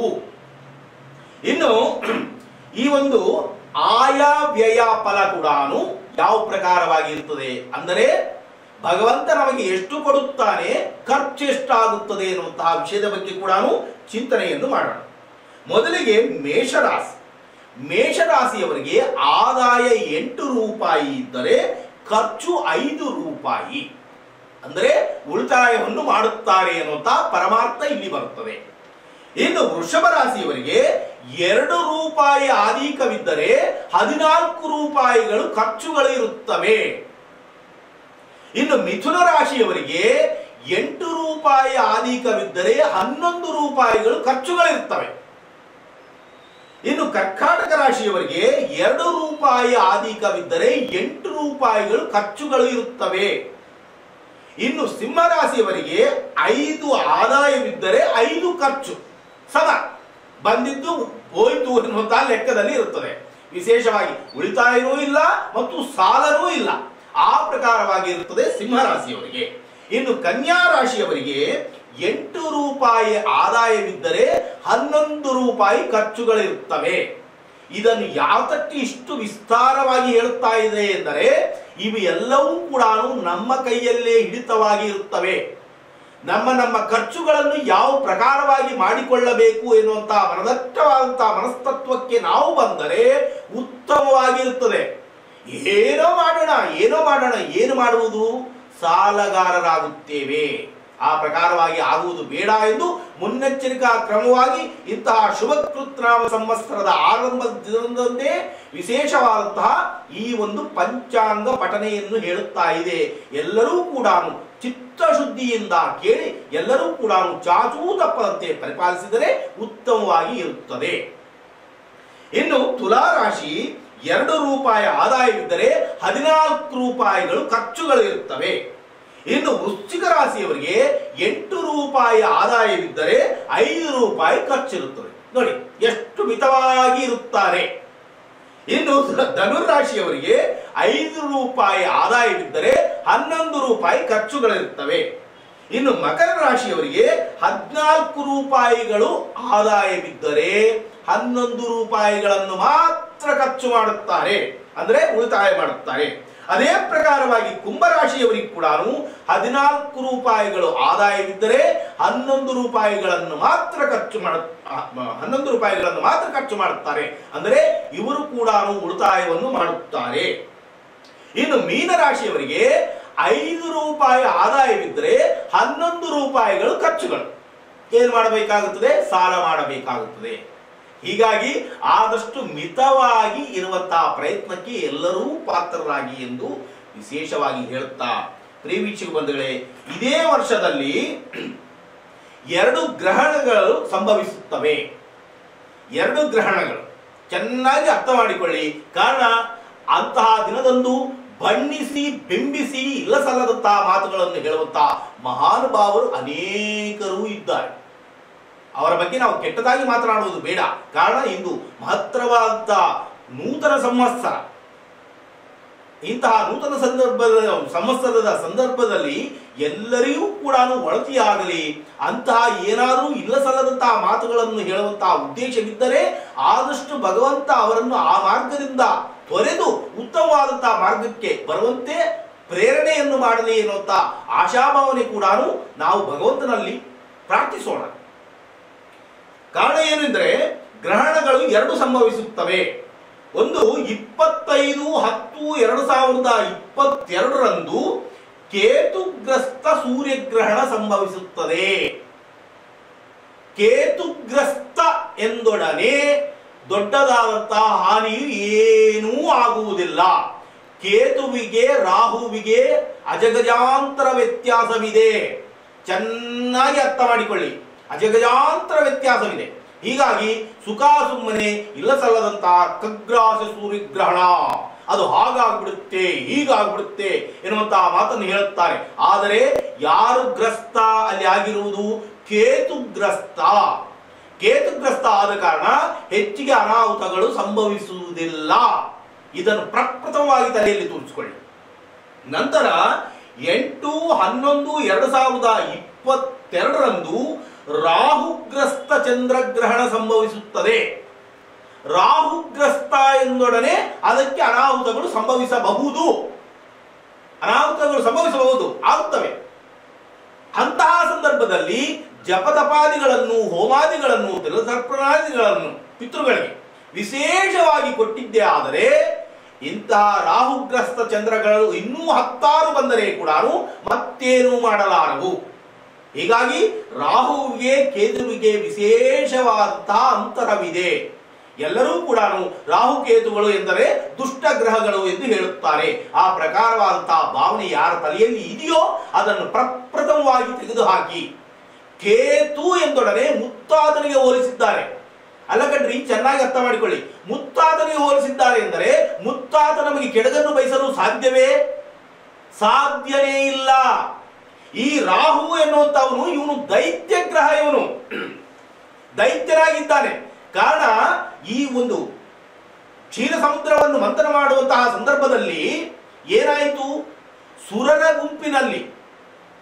ಇನ್ನು ಈ ಒಂದು ಆಯಾ ವ್ಯಯ ಫಲ ಕೂಡ ಯಾವ ಪ್ರಕಾರವಾಗಿ ಇರ್ತದೆ ಅಂದರೆ ಭಗವಂತ ನಮಗೆ ಎಷ್ಟು ಕೊಡುತ್ತಾನೆ ಖರ್ಚು ಎಷ್ಟಾಗುತ್ತದೆ ಎನ್ನುವಂತಹ ವಿಷಯದ ಬಗ್ಗೆ ಕೂಡ ಚಿಂತನೆಯನ್ನು ಮಾಡೋಣ ಮೊದಲಿಗೆ ಮೇಷರಾಶಿ ಮೇಷರಾಶಿಯವರಿಗೆ ಆದಾಯ ಎಂಟು ರೂಪಾಯಿ ಇದ್ದರೆ ಖರ್ಚು ಐದು ರೂಪಾಯಿ ಅಂದರೆ ಉಳಿತಾಯವನ್ನು ಮಾಡುತ್ತಾರೆ ಎನ್ನುವಂತಹ ಪರಮಾರ್ಥ ಇಲ್ಲಿ ಬರುತ್ತದೆ ಇನ್ನು ವೃಷಭ ರಾಶಿಯವರಿಗೆ ಎರಡು ರೂಪಾಯಿ ಆಧಿಕವಿದ್ದರೆ ಹದಿನಾಲ್ಕು ರೂಪಾಯಿಗಳು ಖರ್ಚುಗಳು ಇರುತ್ತವೆ ಇನ್ನು ಮಿಥುನ ರಾಶಿಯವರಿಗೆ ಎಂಟು ರೂಪಾಯಿ ಆಧಿಕವಿದ್ದರೆ ಹನ್ನೊಂದು ರೂಪಾಯಿಗಳು ಖರ್ಚುಗಳಿರ್ತವೆ ಇನ್ನು ಕರ್ಕಾಟಕ ರಾಶಿಯವರಿಗೆ ಎರಡು ರೂಪಾಯಿ ಆಧಿಕವಿದ್ದರೆ ಎಂಟು ರೂಪಾಯಿಗಳು ಖರ್ಚುಗಳು ಇರುತ್ತವೆ ಇನ್ನು ಸಿಂಹ ರಾಶಿಯವರಿಗೆ ಐದು ಆದಾಯವಿದ್ದರೆ ಐದು ಖರ್ಚು ಸಮ ಬಂದಿದ್ದು ಹೋಯ್ತು ಎನ್ನುವಂತಹ ಲೆಕ್ಕದಲ್ಲಿ ಇರುತ್ತದೆ ವಿಶೇಷವಾಗಿ ಉಳಿತಾಯವೂ ಇಲ್ಲ ಮತ್ತು ಸಾಲನೂ ಇಲ್ಲ ಆ ಪ್ರಕಾರವಾಗಿ ಇರುತ್ತದೆ ಸಿಂಹ ರಾಶಿಯವರಿಗೆ ಇನ್ನು ಕನ್ಯಾ ರಾಶಿಯವರಿಗೆ ಎಂಟು ರೂಪಾಯಿ ಆದಾಯವಿದ್ದರೆ ಹನ್ನೊಂದು ರೂಪಾಯಿ ಖರ್ಚುಗಳಿರುತ್ತವೆ ಇದನ್ನು ಯಾತಕ್ಕೆ ಇಷ್ಟು ವಿಸ್ತಾರವಾಗಿ ಹೇಳುತ್ತಾ ಇದೆ ಎಂದರೆ ಇವು ಎಲ್ಲವೂ ಕೂಡ ನಮ್ಮ ಕೈಯಲ್ಲೇ ಹಿಡಿತವಾಗಿ ಇರುತ್ತವೆ ನಮ್ಮ ನಮ್ಮ ಖರ್ಚುಗಳನ್ನು ಯಾವ ಪ್ರಕಾರವಾಗಿ ಮಾಡಿಕೊಳ್ಳಬೇಕು ಎನ್ನುವಂತಹ ಮನದಟ್ಟವಾದಂತಹ ಮನಸ್ತತ್ವಕ್ಕೆ ನಾವು ಬಂದರೆ ಉತ್ತಮವಾಗಿರುತ್ತದೆ ಏನೋ ಮಾಡೋಣ ಏನೋ ಮಾಡೋಣ ಏನು ಮಾಡುವುದು ಸಾಲಗಾರರಾಗುತ್ತೇವೆ ಆ ಪ್ರಕಾರವಾಗಿ ಆಗುವುದು ಬೇಡ ಎಂದು ಮುನ್ನೆಚ್ಚರಿಕಾ ಕ್ರಮವಾಗಿ ಇಂತಹ ಶುಭ ಕೃತ್ನಾಮ ಸಂವತ್ಸರದ ಆರಂಭದ ದಿನದಂದೇ ವಿಶೇಷವಾದಂತಹ ಈ ಒಂದು ಪಂಚಾಂಗ ಪಠನೆಯನ್ನು ಹೇಳುತ್ತಾ ಇದೆ ಎಲ್ಲರೂ ಕೂಡ ಚಿತ್ತಶುದ್ಧಿಯಿಂದ ಕೇಳಿ ಎಲ್ಲರೂ ಕೂಡ ಚಾಚೂ ತಪ್ಪದಂತೆ ಪರಿಪಾಲಿಸಿದರೆ ಉತ್ತಮವಾಗಿ ಇರುತ್ತದೆ ಇನ್ನು ತುಲಾ ರಾಶಿ ಎರಡು ರೂಪಾಯಿ ಆದಾಯವಿದ್ದರೆ ಹದಿನಾಲ್ಕು ರೂಪಾಯಿಗಳು ಖರ್ಚುಗಳು ಇರುತ್ತವೆ ಇನ್ನು ವೃಶ್ಚಿಕ ರಾಶಿಯವರಿಗೆ ಎಂಟು ರೂಪಾಯಿ ಆದಾಯವಿದ್ದರೆ ಐದು ರೂಪಾಯಿ ಖರ್ಚಿರುತ್ತದೆ ನೋಡಿ ಎಷ್ಟು ಮಿತವಾಗಿ ಇರುತ್ತಾರೆ ಇನ್ನು ಧನುರಾಶಿಯವರಿಗೆ ಐದು ರೂಪಾಯಿ ಆದಾಯವಿದ್ದರೆ ಹನ್ನೊಂದು ರೂಪಾಯಿ ಖರ್ಚುಗಳಿರುತ್ತವೆ ಇನ್ನು ಮಕರ ರಾಶಿಯವರಿಗೆ ಹದಿನಾಲ್ಕು ರೂಪಾಯಿಗಳು ಆದಾಯವಿದ್ದರೆ ಹನ್ನೊಂದು ರೂಪಾಯಿಗಳನ್ನು ಮಾತ್ರ ಖರ್ಚು ಮಾಡುತ್ತಾರೆ ಅಂದ್ರೆ ಉಳಿತಾಯ ಮಾಡುತ್ತಾರೆ ಅದೇ ಪ್ರಕಾರವಾಗಿ ಕುಂಭರಾಶಿಯವರಿಗೆ ಕೂಡ ಹದಿನಾಲ್ಕು ರೂಪಾಯಿಗಳು ಆದಾಯವಿದ್ದರೆ ಹನ್ನೊಂದು ರೂಪಾಯಿಗಳನ್ನು ಮಾತ್ರ ಖರ್ಚು ಮಾಡ ಹನ್ನೊಂದು ರೂಪಾಯಿಗಳನ್ನು ಮಾತ್ರ ಖರ್ಚು ಮಾಡುತ್ತಾರೆ ಅಂದರೆ ಇವರು ಕೂಡ ಉಳಿತಾಯವನ್ನು ಮಾಡುತ್ತಾರೆ ಇನ್ನು ಮೀನರಾಶಿಯವರಿಗೆ ಐದು ರೂಪಾಯಿ ಆದಾಯವಿದ್ದರೆ ಹನ್ನೊಂದು ರೂಪಾಯಿಗಳು ಖರ್ಚುಗಳು ಏನು ಮಾಡಬೇಕಾಗುತ್ತದೆ ಸಾಲ ಮಾಡಬೇಕಾಗುತ್ತದೆ ಹೀಗಾಗಿ ಆದಷ್ಟು ಮಿತವಾಗಿ ಇರುವಂತಹ ಪ್ರಯತ್ನಕ್ಕೆ ಎಲ್ಲರೂ ಪಾತ್ರರಾಗಿ ಎಂದು ವಿಶೇಷವಾಗಿ ಹೇಳುತ್ತಾ ಪ್ರಿಯ ವೀಕ್ಷಕ ಬಂಧುಗಳೇ ಇದೇ ವರ್ಷದಲ್ಲಿ ಎರಡು ಗ್ರಹಣಗಳು ಸಂಭವಿಸುತ್ತವೆ ಎರಡು ಗ್ರಹಣಗಳು ಚೆನ್ನಾಗಿ ಅರ್ಥ ಮಾಡಿಕೊಳ್ಳಿ ಕಾರಣ ಅಂತಹ ದಿನದಂದು ಬಣ್ಣಿಸಿ ಬಿಂಬಿಸಿ ಇಲ್ಲ ಸಲ್ಲದಂತಹ ಮಾತುಗಳನ್ನು ಹೇಳುವಂತಹ ಮಹಾನುಭಾವರು ಅನೇಕರು ಇದ್ದಾರೆ ಅವರ ಬಗ್ಗೆ ನಾವು ಕೆಟ್ಟದಾಗಿ ಮಾತನಾಡುವುದು ಬೇಡ ಕಾರಣ ಇಂದು ಮಹತ್ತರವಾದ ನೂತನ ಸಂವತ್ಸರ ಇಂತಹ ನೂತನ ಸಂದರ್ಭದ ಸಂವತ್ಸರದ ಸಂದರ್ಭದಲ್ಲಿ ಎಲ್ಲರಿಗೂ ಕೂಡ ಒಳತಿಯಾಗಲಿ ಅಂತಹ ಏನಾದರೂ ಇಲ್ಲ ಸಲ್ಲದಂತಹ ಮಾತುಗಳನ್ನು ಹೇಳುವಂತಹ ಉದ್ದೇಶವಿದ್ದರೆ ಆದಷ್ಟು ಭಗವಂತ ಅವರನ್ನು ಆ ಮಾರ್ಗದಿಂದ ತೊರೆದು ಉತ್ತಮವಾದಂತಹ ಮಾರ್ಗಕ್ಕೆ ಬರುವಂತೆ ಪ್ರೇರಣೆಯನ್ನು ಮಾಡಲಿ ಎನ್ನುವಂತ ಆಶಾಭಾವನೆ ಕೂಡ ನಾವು ಭಗವಂತನಲ್ಲಿ ಪ್ರಾರ್ಥಿಸೋಣ ಕಾರಣ ಏನೆಂದರೆ ಗ್ರಹಣಗಳು ಎರಡು ಸಂಭವಿಸುತ್ತವೆ ಒಂದು ಇಪ್ಪತ್ತೈದು ಹತ್ತು ಎರಡು ಸಾವಿರದ ಇಪ್ಪತ್ತೆರಡರಂದು ಕೇತುಗ್ರಸ್ತ ಸೂರ್ಯಗ್ರಹಣ ಸಂಭವಿಸುತ್ತದೆ ಕೇತುಗ್ರಸ್ತ ಎಂದೊಡನೆ ದೊಡ್ಡದಾದಂತಹ ಹಾನಿಯು ಏನೂ ಆಗುವುದಿಲ್ಲ ಕೇತುವಿಗೆ ರಾಹುವಿಗೆ ಅಜಗಜಾಂತರ ವ್ಯತ್ಯಾಸವಿದೆ ಚೆನ್ನಾಗಿ ಅರ್ಥ ಮಾಡಿಕೊಳ್ಳಿ ಅಜಗಜಾಂತರ ವ್ಯತ್ಯಾಸವಿದೆ ಹೀಗಾಗಿ ಸುಖ ಸುಮ್ಮನೆ ಇಲ್ಲ ಸಲ್ಲದಂತಹ ಖಗ್ರಾಸ ಸೂರ್ಯಗ್ರಹಣ ಅದು ಹಾಗಾಗ್ಬಿಡುತ್ತೆ ಹೀಗಾಗ್ಬಿಡುತ್ತೆ ಎನ್ನುವಂತಹ ಮಾತನ್ನು ಹೇಳುತ್ತಾರೆ ಆದರೆ ಯಾರು ಗ್ರಸ್ತ ಅಲ್ಲಿ ಆಗಿರುವುದು ಕೇತುಗ್ರಸ್ತ ಕೇತುಗ್ರಸ್ತ ಆದ ಕಾರಣ ಹೆಚ್ಚಿಗೆ ಅನಾಹುತಗಳು ಸಂಭವಿಸುವುದಿಲ್ಲ ಇದನ್ನು ಪ್ರಪ್ರಥಮವಾಗಿ ತಲೆಯಲ್ಲಿ ತೋರಿಸಿಕೊಳ್ಳಿ ನಂತರ ಎಂಟು ಹನ್ನೊಂದು ಎರಡು ಸಾವಿರದ ಇಪ್ಪತ್ತೆರಡರಂದು ರಾಹುಗ್ರಸ್ತ ಚಂದ್ರಗ್ರಹಣ ಸಂಭವಿಸುತ್ತದೆ ರಾಹುಗ್ರಸ್ತ ಎಂದೊಡನೆ ಅದಕ್ಕೆ ಅನಾಹುತಗಳು ಸಂಭವಿಸಬಹುದು ಅನಾಹುತಗಳು ಸಂಭವಿಸಬಹುದು ಆಗುತ್ತವೆ ಅಂತಹ ಸಂದರ್ಭದಲ್ಲಿ ಜಪತಪಾದಿಗಳನ್ನು ಹೋಮಾದಿಗಳನ್ನು ತಿಲಸರ್ಪಣಾದಿಗಳನ್ನು ಪಿತೃಗಳಿಗೆ ವಿಶೇಷವಾಗಿ ಕೊಟ್ಟಿದ್ದೇ ಆದರೆ ಇಂತಹ ರಾಹುಗ್ರಸ್ತ ಚಂದ್ರಗಳು ಇನ್ನೂ ಹತ್ತಾರು ಬಂದರೆ ಕೂಡ ಮತ್ತೇನು ಮಾಡಲಾರವು ಹೀಗಾಗಿ ರಾಹುವಿಗೆ ಕೇತುವಿಗೆ ವಿಶೇಷವಾದಂತಹ ಅಂತರವಿದೆ ಎಲ್ಲರೂ ಕೂಡ ರಾಹುಕೇತುಗಳು ಎಂದರೆ ದುಷ್ಟ ಗ್ರಹಗಳು ಎಂದು ಹೇಳುತ್ತಾರೆ ಆ ಪ್ರಕಾರವಾದಂತಹ ಭಾವನೆ ಯಾರ ತಲೆಯಲ್ಲಿ ಇದೆಯೋ ಅದನ್ನು ಪ್ರಪ್ರಥಮವಾಗಿ ತೆಗೆದುಹಾಕಿ ಕೇತು ಎಂದೊಡನೆ ಮುತ್ತಾತನಿಗೆ ಹೋಲಿಸಿದ್ದಾರೆ ಅಲ್ಲ ಕಣ್ರಿ ಚೆನ್ನಾಗಿ ಅರ್ಥ ಮಾಡಿಕೊಳ್ಳಿ ಮುತ್ತಾತನಿಗೆ ಹೋಲಿಸಿದ್ದಾರೆ ಎಂದರೆ ಮುತ್ತಾತ ನಮಗೆ ಕೆಡಗನ್ನು ಬಯಸಲು ಸಾಧ್ಯವೇ ಸಾಧ್ಯನೇ ಇಲ್ಲ ಈ ರಾಹು ಎನ್ನುವಂತವನು ಇವನು ದೈತ್ಯ ಗ್ರಹ ಇವನು ದೈತ್ಯರಾಗಿದ್ದಾನೆ ಕಾರಣ ಈ ಒಂದು ಕ್ಷೀರ ಸಮುದ್ರವನ್ನು ಮಂಥನ ಮಾಡುವಂತಹ ಸಂದರ್ಭದಲ್ಲಿ ಏನಾಯಿತು ಸುರರ ಗುಂಪಿನಲ್ಲಿ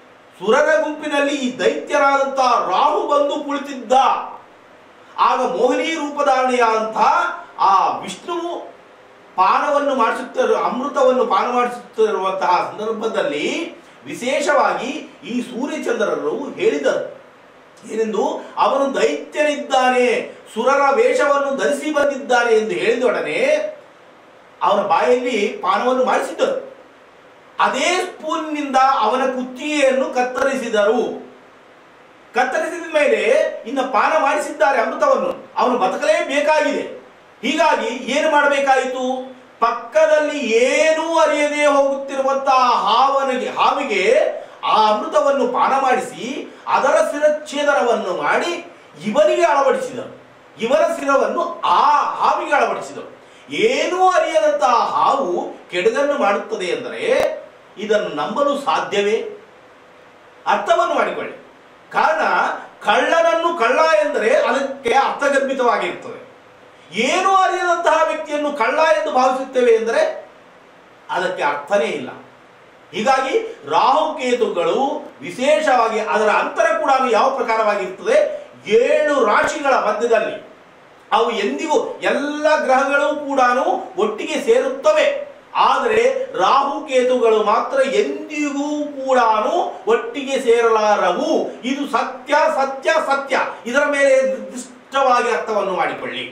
ಸುರರ ಗುಂಪಿನಲ್ಲಿ ಈ ದೈತ್ಯರಾದಂಥ ರಾಹು ಬಂದು ಕುಳಿತಿದ್ದ ಆಗ ಮೋಹಿನಿ ರೂಪಧಾರಣೆಯಾದಂತಹ ಆ ವಿಷ್ಣುವು ಪಾನವನ್ನು ಮಾಡಿಸುತ್ತಿರುವ ಅಮೃತವನ್ನು ಪಾನ ಮಾಡಿಸುತ್ತಿರುವಂತಹ ಸಂದರ್ಭದಲ್ಲಿ ವಿಶೇಷವಾಗಿ ಈ ಸೂರ್ಯಚಂದ್ರರು ಹೇಳಿದರು ಏನೆಂದು ಅವನು ದೈತ್ಯನಿದ್ದಾನೆ ಸುರರ ವೇಷವನ್ನು ಧರಿಸಿ ಬಂದಿದ್ದಾನೆ ಎಂದು ಹೇಳಿದೊಡನೆ ಅವನ ಬಾಯಲ್ಲಿ ಪಾನವನ್ನು ಮಾಡಿಸಿದ್ದರು ಅದೇ ಸ್ಪೂನ್ನಿಂದ ಅವನ ಕುತ್ತಿಗೆಯನ್ನು ಕತ್ತರಿಸಿದರು ಕತ್ತರಿಸಿದ ಮೇಲೆ ಇನ್ನು ಪಾನ ಮಾಡಿಸಿದ್ದಾರೆ ಅಮೃತವನ್ನು ಅವನು ಬದುಕಲೇಬೇಕಾಗಿದೆ ಹೀಗಾಗಿ ಏನು ಮಾಡಬೇಕಾಯಿತು ಪಕ್ಕದಲ್ಲಿ ಏನೂ ಅರಿಯದೆ ಹೋಗುತ್ತಿರುವಂತಹ ಹಾವನಿಗೆ ಹಾವಿಗೆ ಆ ಅಮೃತವನ್ನು ಪಾನ ಮಾಡಿಸಿ ಅದರ ಶಿರಚ್ಛೇದನವನ್ನು ಮಾಡಿ ಇವನಿಗೆ ಅಳವಡಿಸಿದರು ಇವರ ಶಿರವನ್ನು ಆ ಹಾವಿಗೆ ಅಳವಡಿಸಿದರು ಏನೂ ಅರಿಯದಂತಹ ಹಾವು ಕೆಡುಗನ್ನು ಮಾಡುತ್ತದೆ ಎಂದರೆ ಇದನ್ನು ನಂಬಲು ಸಾಧ್ಯವೇ ಅರ್ಥವನ್ನು ಮಾಡಿಕೊಳ್ಳಿ ಕಾರಣ ಕಳ್ಳನನ್ನು ಕಳ್ಳ ಎಂದರೆ ಅದಕ್ಕೆ ಅರ್ಥಗರ್ಭಿತವಾಗಿರುತ್ತದೆ ಏನೂ ಅರಿಯದಂತಹ ವ್ಯಕ್ತಿಯನ್ನು ಕಳ್ಳ ಎಂದು ಭಾವಿಸುತ್ತೇವೆ ಎಂದರೆ ಅದಕ್ಕೆ ಅರ್ಥನೇ ಇಲ್ಲ ಹೀಗಾಗಿ ರಾಹುಕೇತುಗಳು ವಿಶೇಷವಾಗಿ ಅದರ ಅಂತರ ಕೂಡ ಯಾವ ಪ್ರಕಾರವಾಗಿರ್ತದೆ ಏಳು ರಾಶಿಗಳ ಮಧ್ಯದಲ್ಲಿ ಅವು ಎಂದಿಗೂ ಎಲ್ಲ ಗ್ರಹಗಳು ಕೂಡ ಒಟ್ಟಿಗೆ ಸೇರುತ್ತವೆ ಆದರೆ ರಾಹುಕೇತುಗಳು ಮಾತ್ರ ಎಂದಿಗೂ ಕೂಡ ಒಟ್ಟಿಗೆ ಸೇರಲಾರವು ಇದು ಸತ್ಯ ಸತ್ಯ ಸತ್ಯ ಇದರ ಮೇಲೆ ನಿರ್ದಿಷ್ಟವಾಗಿ ಅರ್ಥವನ್ನು ಮಾಡಿಕೊಳ್ಳಿ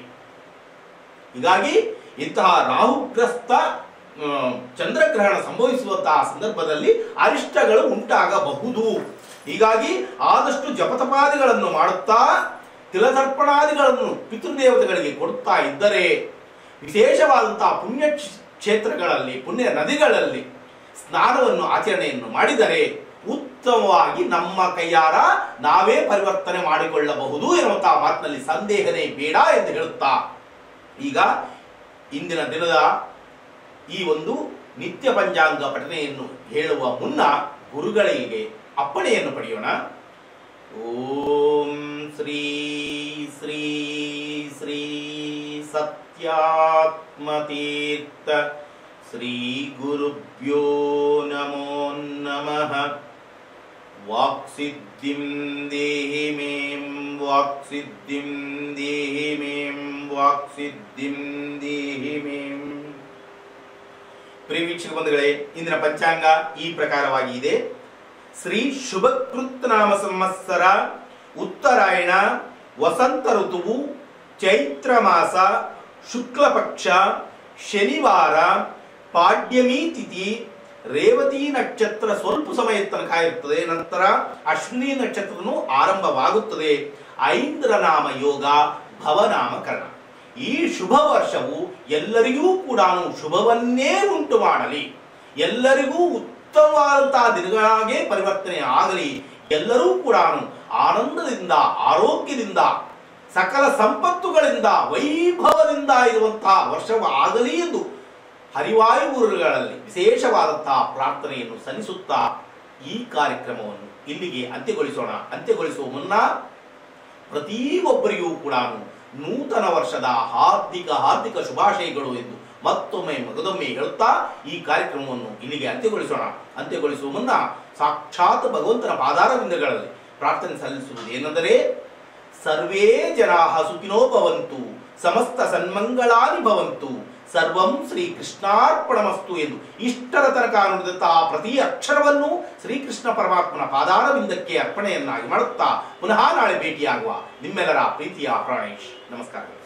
ಹೀಗಾಗಿ ಇಂತಹ ರಾಹುಗ್ರಸ್ತ ಆ, ಚಂದ್ರಗ್ರಹಣ ಸಂಭವಿಸುವಂತಹ ಸಂದರ್ಭದಲ್ಲಿ ಅರಿಷ್ಟಗಳು ಉಂಟಾಗಬಹುದು ಹೀಗಾಗಿ ಆದಷ್ಟು ಜಪತಪಾದಿಗಳನ್ನು ಮಾಡುತ್ತಾ ತಿಲತರ್ಪಣಾದಿಗಳನ್ನು ಪಿತೃದೇವತೆಗಳಿಗೆ ಕೊಡುತ್ತಾ ಇದ್ದರೆ ವಿಶೇಷವಾದಂತಹ ಪುಣ್ಯ ಕ್ಷೇತ್ರಗಳಲ್ಲಿ ಪುಣ್ಯ ನದಿಗಳಲ್ಲಿ ಸ್ನಾನವನ್ನು ಆಚರಣೆಯನ್ನು ಮಾಡಿದರೆ ಉತ್ತಮವಾಗಿ ನಮ್ಮ ಕೈಯಾರ ನಾವೇ ಪರಿವರ್ತನೆ ಮಾಡಿಕೊಳ್ಳಬಹುದು ಎನ್ನುವಂತಹ ಮಾತಿನಲ್ಲಿ ಸಂದೇಹನೇ ಬೇಡ ಎಂದು ಹೇಳುತ್ತಾ ಈಗ ಇಂದಿನ ದಿನದ ಈ ಒಂದು ನಿತ್ಯ ಪಂಚಾಂಗ ಪಠನೆಯನ್ನು ಹೇಳುವ ಮುನ್ನ ಗುರುಗಳಿಗೆ ಅಪ್ಪಣೆಯನ್ನು ಪಡೆಯೋಣ ಓಂ ಶ್ರೀ ಶ್ರೀ ಶ್ರೀ ಸತ್ಯಾತ್ಮತೀರ್ಥ ಶ್ರೀ ಗುರುಭ್ಯೋ ನಮೋ ನಮಃ ವಾಕ್ಸಿದ್ಧಿಂ ದೇಹಿ ಮೇಂ ವಾಕ್ಸಿದ್ಧಿಂ ದೇಹಿ ಮೇಂ ವಾಕ್ಸಿದ್ಧಿಂ ದೇಹಿ ಮೇಂ ಪ್ರಿಯ ವೀಕ್ಷಕ ಬಂಧುಗಳೇ ಇಂದಿನ ಪಂಚಾಂಗ ಈ ಪ್ರಕಾರವಾಗಿ ಇದೆ ಶ್ರೀ ಶುಭಕೃತ್ ನಾಮ ಸಂವತ್ಸರ ಉತ್ತರಾಯಣ ವಸಂತ ಋತುವು ಚೈತ್ರ ಮಾಸ ಶುಕ್ಲ ಪಕ್ಷ ಶನಿವಾರ ಪಾಡ್ಯಮಿ ತಿಥಿ ರೇವತಿ ನಕ್ಷತ್ರ ಸ್ವಲ್ಪ ಸಮಯದ ತನಕ ಇರುತ್ತದೆ ನಂತರ ಅಶ್ವಿನಿ ನಕ್ಷತ್ರನು ಆರಂಭವಾಗುತ್ತದೆ ಐಂದ್ರ ನಾಮ ಯೋಗ ಭವನಾಮಕರಣ ಈ ಶುಭ ವರ್ಷವು ಎಲ್ಲರಿಗೂ ಕೂಡ ಶುಭವನ್ನೇ ಉಂಟು ಮಾಡಲಿ ಎಲ್ಲರಿಗೂ ಉತ್ತಮವಾದಂತಹ ದಿನಗಳಾಗೆ ಪರಿವರ್ತನೆ ಆಗಲಿ ಎಲ್ಲರೂ ಕೂಡ ಆನಂದದಿಂದ ಆರೋಗ್ಯದಿಂದ ಸಕಲ ಸಂಪತ್ತುಗಳಿಂದ ವೈಭವದಿಂದ ಇರುವಂತಹ ವರ್ಷವು ಆಗಲಿ ಎಂದು ಹರಿವಾಯುಗುರುಗಳಲ್ಲಿ ವಿಶೇಷವಾದಂತಹ ಪ್ರಾರ್ಥನೆಯನ್ನು ಸಲ್ಲಿಸುತ್ತಾ ಈ ಕಾರ್ಯಕ್ರಮವನ್ನು ಇಲ್ಲಿಗೆ ಅಂತ್ಯಗೊಳಿಸೋಣ ಅಂತ್ಯಗೊಳಿಸುವ ಮುನ್ನ ಪ್ರತಿಯೊಬ್ಬರಿಗೂ ಕೂಡ ನೂತನ ವರ್ಷದ ಹಾರ್ದಿಕ ಹಾರ್ದಿಕ ಶುಭಾಶಯಗಳು ಎಂದು ಮತ್ತೊಮ್ಮೆ ಮಗದೊಮ್ಮೆ ಹೇಳುತ್ತಾ ಈ ಕಾರ್ಯಕ್ರಮವನ್ನು ಇಲ್ಲಿಗೆ ಅಂತ್ಯಗೊಳಿಸೋಣ ಅಂತ್ಯಗೊಳಿಸುವ ಮುನ್ನ ಸಾಕ್ಷಾತ್ ಭಗವಂತನ ಪಾದಾರವಿಂದಗಳಲ್ಲಿ ಪ್ರಾರ್ಥನೆ ಸಲ್ಲಿಸುವುದು ಏನೆಂದರೆ ಸರ್ವೇ ಜನಾ ಸುಖಿನೋ ಭವಂತು ಸಮಸ್ತ ಸನ್ಮಂಗಳಾನಿ ಭವಂತು ಸರ್ವಂ ಶ್ರೀ ಕೃಷ್ಣಾರ್ಪಣಮಸ್ತು ಎಂದು ಇಷ್ಟರ ತನಕ ನುಡಿದಂತಹ ಪ್ರತಿ ಅಕ್ಷರವನ್ನು ಶ್ರೀಕೃಷ್ಣ ಪರಮಾತ್ಮನ ಪಾದಾರವಿಂದಕ್ಕೆ ಅರ್ಪಣೆಯನ್ನಾಗಿ ಮಾಡುತ್ತಾ ಪುನಃ ನಾಳೆ ಭೇಟಿಯಾಗುವ ನಿಮ್ಮೆಲ್ಲರ ಪ್ರೀತಿಯ ಪ್ರಾಣೇಶ್ ನಮಸ್ಕಾರ